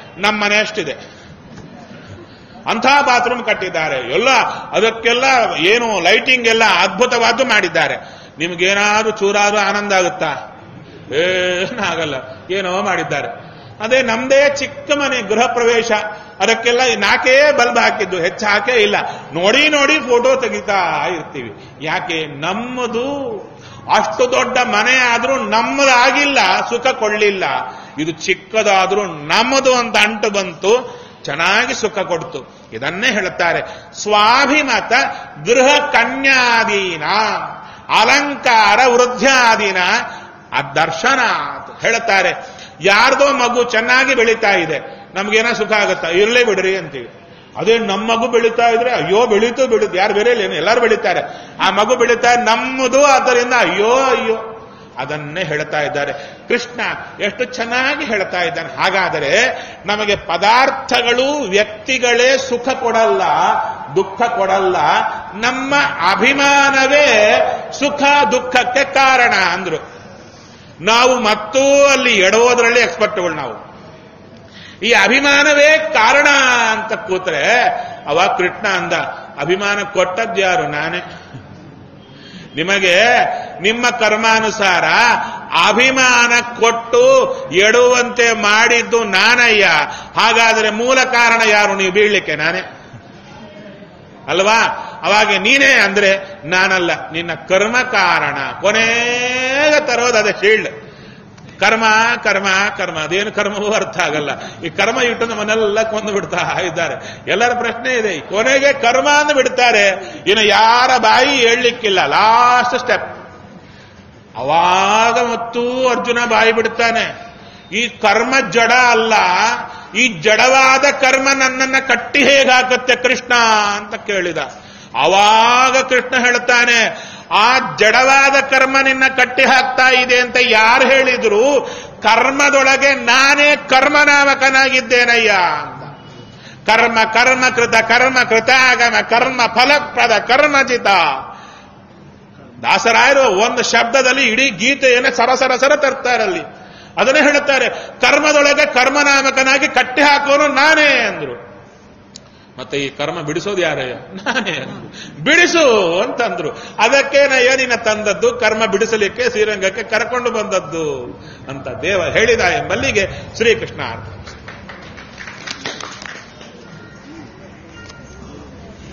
ನಮ್ಮ ಮನೆ ಅಷ್ಟಿದೆ ಅಂಥ ಬಾತ್ರೂಮ್ ಕಟ್ಟಿದ್ದಾರೆ ಎಲ್ಲ ಅದಕ್ಕೆಲ್ಲ ಏನು ಲೈಟಿಂಗ್ ಎಲ್ಲ ಅದ್ಭುತವಾದ್ದು ಮಾಡಿದ್ದಾರೆ ನಿಮ್ಗೇನಾದ್ರೂ ಚೂರಾದ್ರೂ ಆನಂದ ಆಗುತ್ತಾ ಏನಾಗಲ್ಲ ಏನೋ ಮಾಡಿದ್ದಾರೆ ಅದೇ ನಮ್ದೇ ಚಿಕ್ಕ ಮನೆ ಗೃಹ ಪ್ರವೇಶ ಅದಕ್ಕೆಲ್ಲ ನಾಕೇ ಬಲ್ಬ್ ಹಾಕಿದ್ದು ಹೆಚ್ಚು ಹಾಕೇ ಇಲ್ಲ ನೋಡಿ ನೋಡಿ ಫೋಟೋ ತೆಗಿತಾ ಇರ್ತೀವಿ ಯಾಕೆ ನಮ್ಮದು ಅಷ್ಟು ದೊಡ್ಡ ಮನೆ ಆದ್ರೂ ನಮ್ಮದಾಗಿಲ್ಲ ಸುಖ ಕೊಳ್ಳಿಲ್ಲ ಇದು ಚಿಕ್ಕದಾದ್ರೂ ನಮ್ಮದು ಅಂತ ಅಂಟು ಬಂತು ಚೆನ್ನಾಗಿ ಸುಖ ಕೊಡ್ತು ಇದನ್ನೇ ಹೇಳುತ್ತಾರೆ ಸ್ವಾಭಿಮತ ಗೃಹ ಕನ್ಯಾದೀನ ಅಲಂಕಾರ ವೃದ್ಧಾದೀನ ಆ ದರ್ಶನ ಹೇಳುತ್ತಾರೆ ಯಾರ್ದೋ ಮಗು ಚೆನ್ನಾಗಿ ಬೆಳೀತಾ ಇದೆ ನಮ್ಗೇನೋ ಸುಖ ಆಗುತ್ತಾ ಇರ್ಲೇ ಬಿಡ್ರಿ ಅಂತೀವಿ ಅದೇ ನಮ್ಮ ಮಗು ಬೆಳೀತಾ ಇದ್ರೆ ಅಯ್ಯೋ ಬೆಳೀತು ಬೆಳೀತು ಯಾರು ಬೇರೆ ಇಲ್ಲ ಎಲ್ಲರೂ ಬೆಳೀತಾರೆ ಆ ಮಗು ಬೆಳೀತಾ ನಮ್ಮದು ಆದ್ದರಿಂದ ಅಯ್ಯೋ ಅಯ್ಯೋ ಅದನ್ನೇ ಹೇಳ್ತಾ ಇದ್ದಾರೆ ಕೃಷ್ಣ ಎಷ್ಟು ಚೆನ್ನಾಗಿ ಹೇಳ್ತಾ ಇದ್ದಾನೆ ಹಾಗಾದರೆ ನಮಗೆ ಪದಾರ್ಥಗಳು ವ್ಯಕ್ತಿಗಳೇ ಸುಖ ಕೊಡಲ್ಲ ದುಃಖ ಕೊಡಲ್ಲ ನಮ್ಮ ಅಭಿಮಾನವೇ ಸುಖ ದುಃಖಕ್ಕೆ ಕಾರಣ ಅಂದ್ರು ನಾವು ಮತ್ತೂ ಅಲ್ಲಿ ಎಡವೋದ್ರಲ್ಲಿ ಎಕ್ಸ್ಪರ್ಟ್ಗಳು ನಾವು ಈ ಅಭಿಮಾನವೇ ಕಾರಣ ಅಂತ ಕೂತ್ರೆ ಅವಾಗ ಕೃಷ್ಣ ಅಂದ ಅಭಿಮಾನ ಕೊಟ್ಟದ್ಯಾರು ನಾನೇ ನಿಮಗೆ ನಿಮ್ಮ ಕರ್ಮಾನುಸಾರ ಅಭಿಮಾನ ಕೊಟ್ಟು ಎಡುವಂತೆ ಮಾಡಿದ್ದು ನಾನಯ್ಯ ಹಾಗಾದರೆ ಮೂಲ ಕಾರಣ ಯಾರು ನೀವು ಬೀಳ್ಲಿಕ್ಕೆ ನಾನೇ ಅಲ್ವಾ ಅವಾಗ ನೀನೇ ಅಂದ್ರೆ ನಾನಲ್ಲ ನಿನ್ನ ಕರ್ಮ ಕಾರಣ ಕೊನೆಗೆ ತರೋದು ಅದೇ ಶೀಲ್ಡ್ ಕರ್ಮ ಕರ್ಮ ಕರ್ಮ ಅದೇನು ಕರ್ಮವೂ ಅರ್ಥ ಆಗಲ್ಲ ಈ ಕರ್ಮ ಇಟ್ಟು ನಮ್ಮನ್ನೆಲ್ಲ ಕೊಂದು ಬಿಡ್ತಾ ಇದ್ದಾರೆ ಎಲ್ಲರ ಪ್ರಶ್ನೆ ಇದೆ ಕೊನೆಗೆ ಕರ್ಮ ಅಂದು ಬಿಡ್ತಾರೆ ಇನ್ನು ಯಾರ ಬಾಯಿ ಹೇಳಲಿಕ್ಕಿಲ್ಲ ಲಾಸ್ಟ್ ಸ್ಟೆಪ್ ಅವಾಗ ಮತ್ತು ಅರ್ಜುನ ಬಾಯಿ ಬಿಡ್ತಾನೆ ಈ ಕರ್ಮ ಜಡ ಅಲ್ಲ ಈ ಜಡವಾದ ಕರ್ಮ ನನ್ನನ್ನ ಕಟ್ಟಿ ಹೇಗಾಕತ್ತೆ ಕೃಷ್ಣ ಅಂತ ಕೇಳಿದ ಅವಾಗ ಕೃಷ್ಣ ಹೇಳ್ತಾನೆ ಆ ಜಡವಾದ ಕರ್ಮ ನಿನ್ನ ಕಟ್ಟಿ ಹಾಕ್ತಾ ಇದೆ ಅಂತ ಯಾರು ಹೇಳಿದ್ರು ಕರ್ಮದೊಳಗೆ ನಾನೇ ಕರ್ಮನಾಮಕನಾಗಿದ್ದೇನಯ್ಯ ಅಂತ ಕರ್ಮ ಕರ್ಮ ಕೃತ ಕರ್ಮ ಕೃತಾಗಮ ಕರ್ಮ ಫಲಪ್ರದ ಕರ್ಮಜಿತ ದಾಸರಾಯರು ಒಂದು ಶಬ್ದದಲ್ಲಿ ಇಡೀ ಗೀತೆಯನ್ನೇ ಸರಸರ ಸರ ತರ್ತಾರಲ್ಲಿ ಅದನ್ನೇ ಹೇಳುತ್ತಾರೆ ಕರ್ಮದೊಳಗೆ ಕರ್ಮನಾಮಕನಾಗಿ ಕಟ್ಟಿ ಹಾಕೋನು ನಾನೇ ಅಂದ್ರು ಮತ್ತೆ ಈ ಕರ್ಮ ಬಿಡಿಸೋದು ಯಾರಯ್ಯ ನಾನೇ ಅಂದ್ರು ಬಿಡಿಸು ಅಂತಂದ್ರು ಅದಕ್ಕೇನಯ್ಯ ನಿನ್ನ ತಂದದ್ದು ಕರ್ಮ ಬಿಡಿಸಲಿಕ್ಕೆ ಶ್ರೀರಂಗಕ್ಕೆ ಕರ್ಕೊಂಡು ಬಂದದ್ದು ಅಂತ ದೇವ ಹೇಳಿದ ಎಂಬಲ್ಲಿಗೆ ಶ್ರೀಕೃಷ್ಣ ಅಂತ